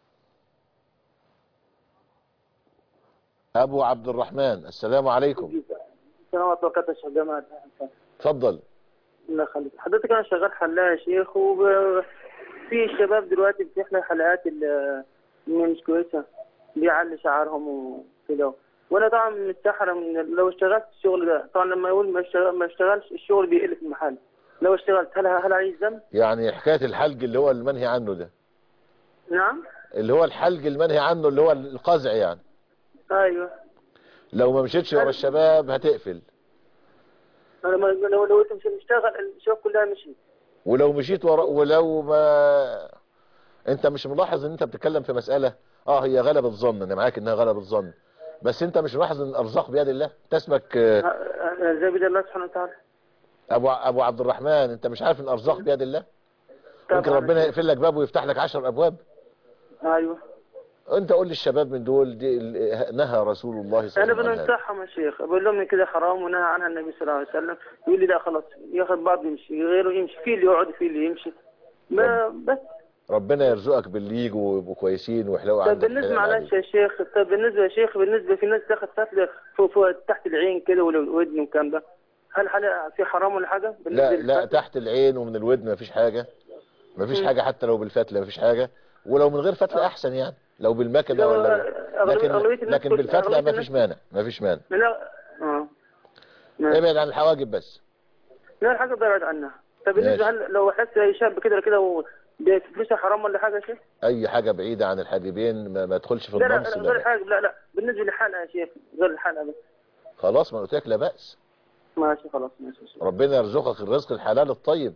ابو عبد الرحمن السلام عليكم السلام عليكم ورحمة الله يا جماعة اتفضل الله يخليك حضرتك أنا شغال حلاق يا شيخ وفي شباب دلوقتي بتحلق حلقات اللي مش كويسة بيعلي شعرهم وكده وأنا طبعا مستحرم من لو اشتغلت الشغل ده طبعا لما يقول ما اشتغل ما اشتغلش الشغل بيقل في المحل لو اشتغلت هل هل عليه ذنب؟ يعني حكاية الحلق اللي هو المنهي عنه ده نعم اللي هو الحلق المنهي عنه اللي هو القزع يعني أيوه لو ما مشيتش ورا الشباب هتقفل أنا ما لو لو أنت مش مشتغل الشباب كلها مشي ولو مشيت ورا ولو ما انت مش ملاحظ ان انت بتتكلم في مسألة اه هي غلبة ظن انا معاك انها غلبة ظن بس انت مش ملاحظ ان الارزاق بيد الله تسمك آه، زي بيد الله سبحانه وتعالى ابو ابو عبد الرحمن انت مش عارف ان الارزاق بيد الله ممكن طبعاً. ربنا يقفل لك باب ويفتح لك عشر ابواب أيوه انت قول للشباب من دول دي ال- نهى رسول الله صلى انا الله عليه وسلم بننصحهم يا شيخ بقول لهم إن كده حرام ونهى عنها النبي صلى الله عليه وسلم يقول لي لا خلاص ياخذ بعض يمشي غيره يمشي في اللي يقعد في اللي يمشي ما بس ربنا يرزقك باللي يجوا ويبقوا كويسين ويحلقوا طب عندك بالنسبه حلال معلش يا شيخ طب بالنسبه يا شيخ بالنسبه في ناس تاخذ فتله فوق فوق تحت العين كده والودن والكلام ده هل هل في حرام ولا حاجه؟ بالنسبه لا لا للفتلة؟ تحت العين ومن الودن مفيش حاجة مفيش مم. حاجة حتى لو بالفتلة مفيش حاجة ولو من غير فتلة احسن يعني لو بالمكنة لا، ولا أغلبية- لكن أغلبية الناس لكن كل- بالفتلة أغلبية مفيش مانع مفيش مانع لا اه ابعد عن الحواجب بس لا الحاجه ابعد عنها طب بالنسبه ماشي. هل لو حس اي شاب كده كده و- ده فلوسها حرام ولا حاجه يا شيخ؟ اي حاجة بعيدة عن الحاجبين ما, ما تدخلش في لا لا النمس لا، لا غير بأس. الحاجه لا لا بالنسبه للحلقه يا شيخ غير الحلقه بس خلاص ما قلت لك لا بأس ماشي خلاص ماشي ربنا يرزقك الرزق الحلال الطيب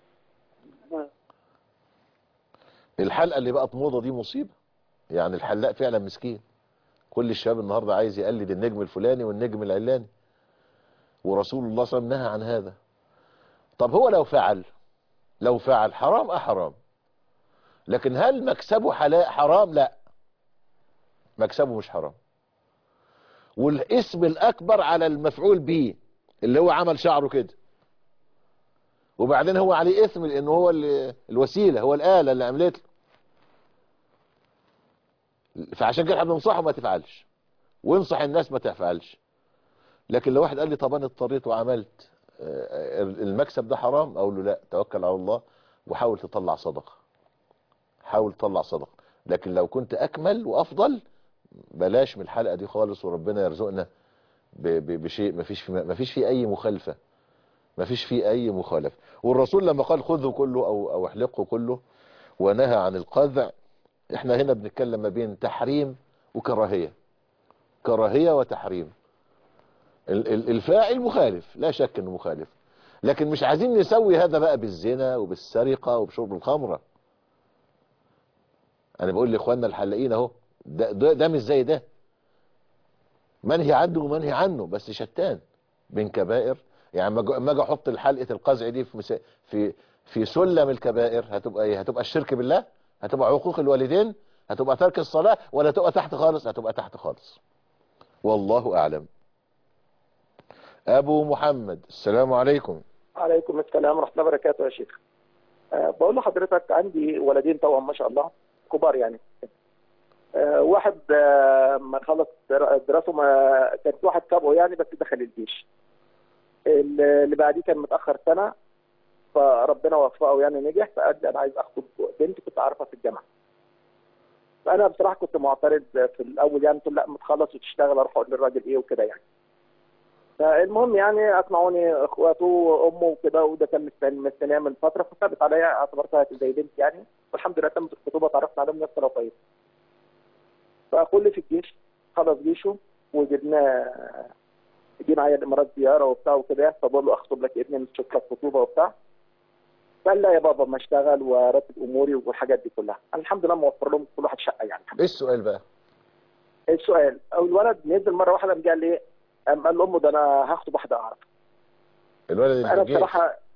الحلقة اللي بقت موضة دي مصيبة يعني الحلاق فعلا مسكين كل الشباب النهاردة عايز يقلد النجم الفلاني والنجم العلاني ورسول الله صلى الله عليه وسلم نهى عن هذا طب هو لو فعل لو فعل حرام اه حرام لكن هل مكسبه حلال حرام لا مكسبه مش حرام والاسم الاكبر على المفعول به اللي هو عمل شعره كده وبعدين هو عليه اثم لان هو ال- الوسيله هو الاله اللي عملت له فعشان كده احنا بننصحه ما تفعلش وانصح الناس ما تفعلش لكن لو واحد قال لي طب انا اضطريت وعملت آه، المكسب ده حرام اقول له لا توكل على الله وحاول تطلع صدقه حاول تطلع صدقه لكن لو كنت اكمل وافضل بلاش من الحلقه دي خالص وربنا يرزقنا ب- ب- بشيء ما فيش ما فيش فيه اي مخالفه ما فيش فيه اي مخالفه والرسول لما قال خذوا كله او او احلقوا كله ونهى عن القذع احنا هنا بنتكلم ما بين تحريم وكراهيه كراهيه وتحريم ال- ال- الفاعل مخالف لا شك انه مخالف لكن مش عايزين نسوي هذا بقى بالزنا وبالسرقه وبشرب الخمره انا بقول لاخواننا الحلاقين اهو ده, ده, ده مش زي ده منهي عنه ومنهي عنه بس شتان بين كبائر يعني ما أجي- اما اجي احط الحلقه القزع دي في مس- في في سلم الكبائر هتبقى ايه هتبقى الشرك بالله هتبقى عقوق الوالدين هتبقى ترك الصلاه ولا تبقى تحت خالص هتبقى تحت خالص والله اعلم ابو محمد السلام عليكم عليكم السلام ورحمة الله وبركاته يا شيخ أه بقول لحضرتك عندي ولدين توأم ما شاء الله كبار يعني أه واحد أه ما خلص در- دراسته ما كان في واحد سابقه يعني بس دخل الجيش اللي بعديه كان متأخر سنة فربنا وفقه يعني نجح فقال لي أنا عايز أخطب بنت كنت أعرفها في الجامعة فأنا بصراحة كنت معترض في الأول يعني قلت له لا ما تخلص وتشتغل أروح أقول للراجل إيه وكده يعني فالمهم يعني اقنعوني اخواته وامه وكده وده كان مستني مستنيه من فتره فثبت عليا اعتبرتها زي بنت يعني والحمد لله تمت الخطوبه تعرفنا عليهم ناس طرفين فاخوه اللي في الجيش خلص جيشه وجبناه جه معايا الامارات زياره وبتاع وكده فبقول له اخطب لك ابني مش لك خطوبه وبتاع قال لا يا بابا ما اشتغل وارتب اموري والحاجات دي كلها أنا الحمد لله موفر لهم كل واحد شقه يعني ايه السؤال بقى السؤال او الولد نزل مره واحده قام قال لي قام قال لامه ده انا هخطب واحده اعرف الولد اللي في انا الجيش بصراحه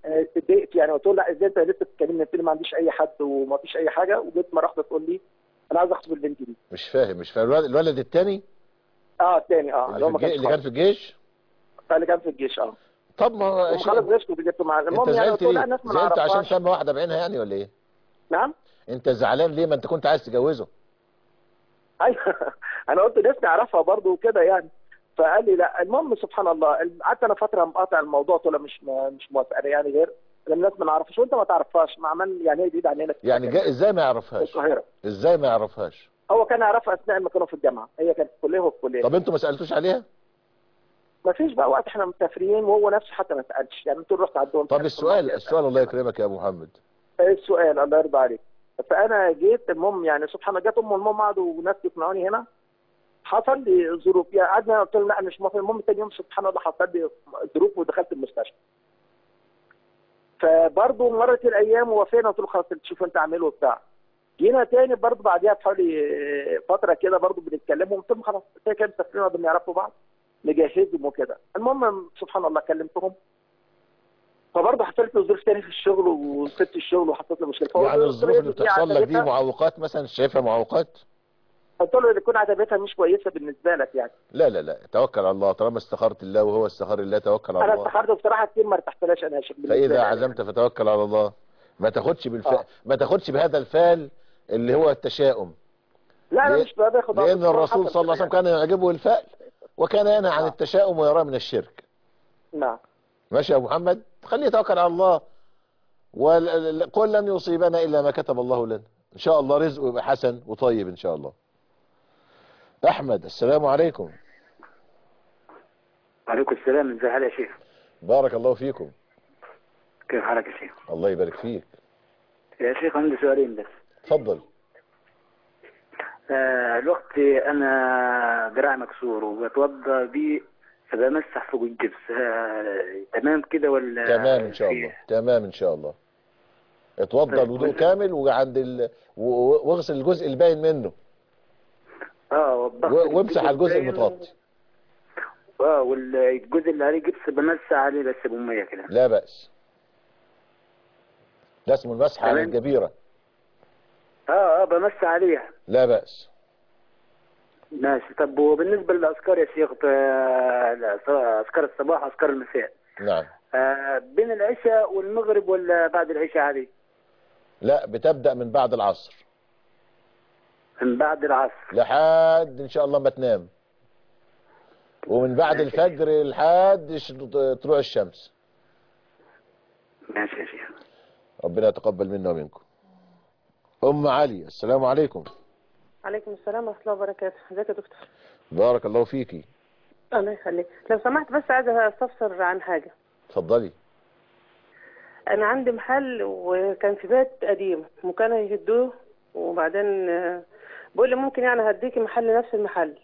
آه، اتضايقت يعني قلت له لا ازاي انت لسه بتكلمني قلت لي ما عنديش اي حد وما فيش اي حاجه وجيت مره واحده تقول لي انا عايز اخطب البنت دي مش فاهم مش فاهم الولد, الولد التاني اه الثاني اه اللي, ما في الجي... كانش اللي كان في الجيش خالص. اللي كان في الجيش اه طب ما هو شيء- وخلاص جيشته جبته معاه انت المهم يعني زعلت قلت له لا ليه الناس ما زعلت عشان نعرفهاش سمى واحده بعينها يعني ولا ايه نعم انت زعلان ليه ما انت كنت عايز تجوزه ايوه انا قلت ناس نعرفها برضه وكده يعني فقال لي لا المهم سبحان الله قعدت انا فتره مقاطع الموضوع قلت له مش مش موافق انا يعني غير الناس ما نعرفش وانت ما تعرفهاش مع من يعني هي بعيد عننا يعني جا... ازاي ما في يعرفهاش القاهره ازاي ما يعرفهاش هو كان يعرفها اثناء ما كانوا في الجامعه هي كانت في كليه وهو في كليه طب انتوا ما سالتوش عليها ما فيش بقى وقت احنا مسافرين وهو نفسه حتى ما سالش يعني انتوا رحت عندهم طب السؤال السؤال الله يكرمك يا ابو محمد ايه السؤال الله يرضى عليك فانا جيت المهم يعني سبحان الله جت ام المهم قعدوا وناس يقنعوني هنا حصل لي ظروف يعني قعدنا قلت لهم لا انا مش موافق المهم تاني يوم سبحان الله حصل لي ظروف ودخلت المستشفى فبرضه مرت الايام ووافقنا قلت له خلاص تشوف انت اعمله وبتاع جينا تاني برضه بعديها بحوالي فتره كده برضه بنتكلموا قلت لهم خلاص كده كده مسافرين وقاعدين يعرفوا بعض نجهزهم وكده المهم سبحان الله كلمتهم فبرضه حصلت لي ظروف تاني في الشغل وسبت الشغل وحصلت لي مشكله فهو يعني قلت له الظروف اللي دي بتحصل لك دي عجبتها. معوقات مثلا شايفها معوقات قلت له اذا كنت عجبتها مش كويسه بالنسبه لك يعني لا لا لا توكل على الله طالما استخرت الله وهو استخار الله توكل على انا الله استخرت بصراحه كتير ما ارتحتلاش انا يا شيخ بالنسبة فاذا لي. عزمت فتوكل على الله ما تاخدش بالف... آه. ما تاخدش بهذا الفال اللي هو التشاؤم لا انا ليه؟ مش باخد لان الرسول صلى الله عليه وسلم كان يعجبه الفأل وكان ينهى عن التشاؤم ويراه من الشرك نعم ماشي يا ابو محمد خليه يتوكل على الله وقل لن يصيبنا الا ما كتب الله لنا ان شاء الله رزقه يبقى حسن وطيب ان شاء الله احمد السلام عليكم وعليكم السلام ازي حالك يا شيخ بارك الله فيكم كيف حالك يا شيخ الله يبارك فيك يا شيخ عندي سؤالين بس اتفضل آه الوقت انا دراعي مكسور وبتوضى بيه فبمسح فوق الجبس آه تمام كده ولا تمام ان شاء في- الله تمام ان شاء الله اتوضى طيب، الوضوء كويس. كامل وعند ال... و- واغسل الجزء الباين منه اه وضغط و- وامسح على الجزء الباين المتغطي اه والجزء اللي عليه جبس بمسح عليه بس بمية كده لا بأس ده اسمه المسح على تمام. الجبيرة اه اه بمسح عليها لا بأس ماشي طب وبالنسبة للأذكار يا شيخ آه، لا، سواء أذكار الصباح وأذكار المساء نعم آه بين العشاء والمغرب ولا بعد العشاء عادي؟ لا بتبدأ من بعد العصر من بعد العصر لحد ان شاء الله ما تنام ومن بعد الفجر لحد ش- طلوع الشمس ماشي يا شيخ ربنا يتقبل منا ومنكم ام علي السلام عليكم عليكم السلام ورحمة الله وبركاته ازيك يا دكتور بارك الله فيكي الله يخليك لو سمحت بس عايزة استفسر عن حاجة اتفضلي انا عندي محل وكان في بيت قديم وكانوا يهدوه وبعدين آه، بقول لي ممكن يعني هديكي محل نفس المحل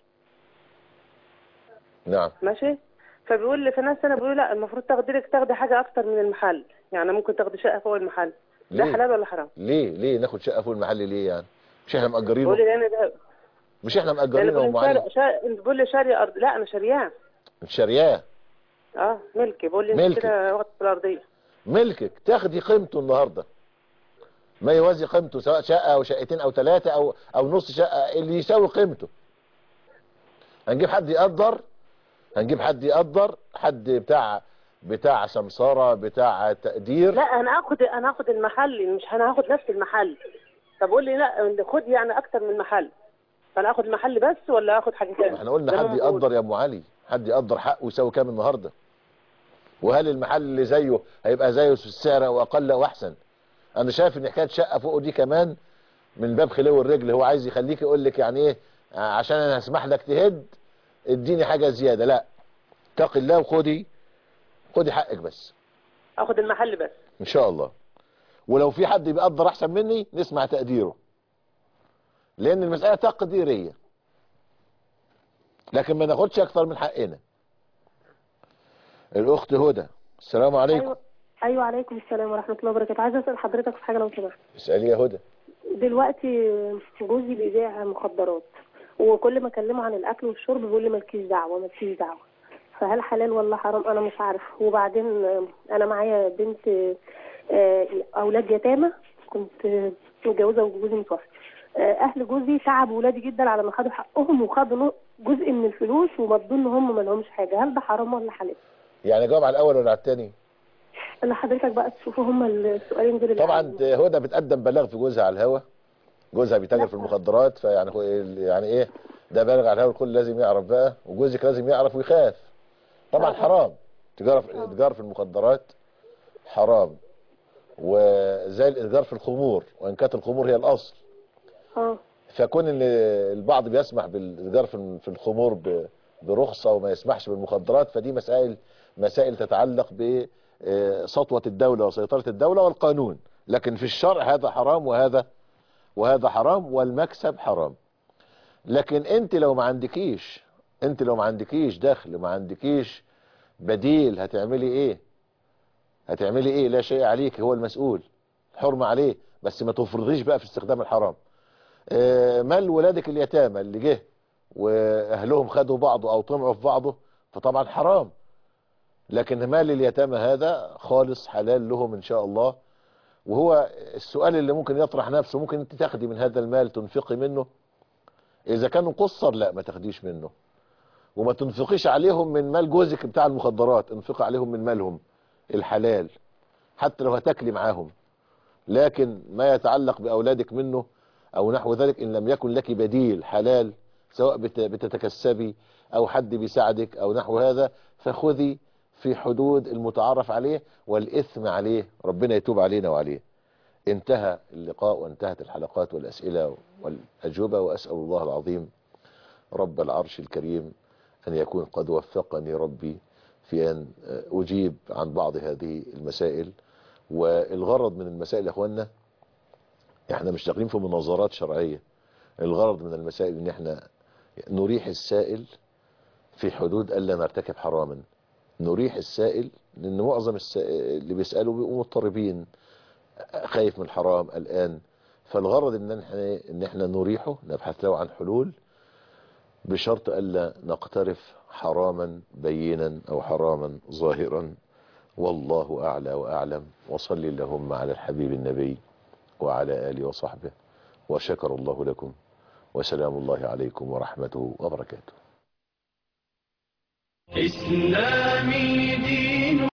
نعم ماشي فبيقول لي في ناس انا بيقول لا المفروض تاخدي لك تاخدي حاجة اكتر من المحل يعني ممكن تاخدي شقة فوق المحل ده ليه؟ حلال ولا حرام ليه ليه ناخد شقة فوق المحل ليه يعني مش احنا مأجرينه بيقول لي لان ده مش احنا لان مأجرينه يا بيقول ام لي علي شاري شا... بيقول لي شاري ارض لا انا شارياه انت شارياه اه ملكي بيقول لي انت ملكي. كده واخد في الارضية ملكك تاخدي قيمته النهارده ما يوازي قيمته سواء شقه او شقتين او ثلاثه او او نص شقه اللي يساوي قيمته هنجيب حد يقدر هنجيب حد يقدر حد بتاع بتاع سمساره بتاع تقدير لا انا اخد انا اخد المحل مش انا هاخد نفس المحل طب قول لي لا خد يعني اكتر من محل فانا اخد المحل بس ولا اخد حاجه ثانيه احنا قلنا حد يقدر يا ام علي حد يقدر حقه يساوي كام النهارده وهل المحل اللي زيه هيبقى زيه في السعر او اقل او احسن انا شايف ان حكايه شقه فوق دي كمان من باب خلو الرجل هو عايز يخليك يقول لك يعني ايه عشان انا هسمح لك تهد اديني حاجه زياده لا اتقي الله وخدي خدي حقك بس اخد المحل بس ان شاء الله ولو في حد بيقدر احسن مني نسمع تقديره لان المساله تقديريه لكن ما ناخدش اكتر من حقنا الاخت هدى السلام عليكم ايوه ايوه عليكم السلام ورحمه الله وبركاته عايزه اسال حضرتك في حاجه لو سمحت اسالي يا هدى دلوقتي جوزي بيبيع مخدرات وكل ما اكلمه عن الاكل والشرب بيقول لي مالكيش دعوه مالكيش دعوه فهل حلال ولا حرام انا مش عارف وبعدين آه، انا معايا بنت آه، اولاد يتامى كنت آه، متجوزه وجوزي متوفي آه، اهل جوزي تعبوا ولادي جدا على ما خدوا حقهم وخدوا نو- جزء من الفلوس ومضوا ان هم ما لهمش حاجه هل ده حرام ولا حلال يعني جاوب على الاول ولا على الثاني اللي حضرتك بقى تشوفوا هم السؤالين دول اللي طبعا عندي. هدى بتقدم بلاغ في جوزها على الهوا جوزها بيتاجر في المخدرات فيعني هو يعني ايه ده بالغ على الهوا الكل لازم يعرف بقى وجوزك لازم يعرف ويخاف طبعا حرام تجاره في تجاره في المخدرات حرام وزي الاتجار في الخمور وان كانت الخمور هي الاصل اه فكون ان البعض بيسمح بالاتجار في في الخمور ب- برخصه وما يسمحش بالمخدرات فدي مسائل مسائل تتعلق بسطوه الدوله وسيطره الدوله والقانون لكن في الشرع هذا حرام وهذا وهذا حرام والمكسب حرام لكن انت لو ما عندكيش انت لو ما عندكيش دخل ما عندكيش بديل هتعملي ايه هتعملي ايه لا شيء عليك هو المسؤول حرمة عليه بس ما تفرضيش بقى في استخدام الحرام آه، مال ولادك اليتامى اللي جه واهلهم خدوا بعضه او طمعوا في بعضه فطبعا حرام لكن مال اليتامى هذا خالص حلال لهم ان شاء الله وهو السؤال اللي ممكن يطرح نفسه ممكن انت تاخدي من هذا المال تنفقي منه اذا كانوا قصر لا ما تاخديش منه وما تنفقيش عليهم من مال جوزك بتاع المخدرات انفقي عليهم من مالهم الحلال حتى لو هتاكلي معاهم لكن ما يتعلق بأولادك منه أو نحو ذلك إن لم يكن لك بديل حلال سواء بت- بتتكسبي أو حد بيساعدك أو نحو هذا فخذي في حدود المتعارف عليه والإثم عليه ربنا يتوب علينا وعليه انتهى اللقاء وانتهت الحلقات والأسئلة والأجوبة وأسأل الله العظيم رب العرش الكريم أن يكون قد وفقني ربي في أن أجيب عن بعض هذه المسائل والغرض من المسائل يا أخوانا احنا مش داخلين في مناظرات شرعية الغرض من المسائل ان احنا نريح السائل في حدود ألا نرتكب حراما نريح السائل لأن معظم السائل اللي بيسألوا بيبقوا مضطربين خايف من الحرام الآن فالغرض ان احنا ان احنا نريحه نبحث له عن حلول بشرط ألا نقترف حراما بينا أو حراما ظاهرا والله أعلى وأعلم وصل اللهم على الحبيب النبي وعلى آله وصحبه وشكر الله لكم وسلام الله عليكم ورحمته وبركاته إسلامي دين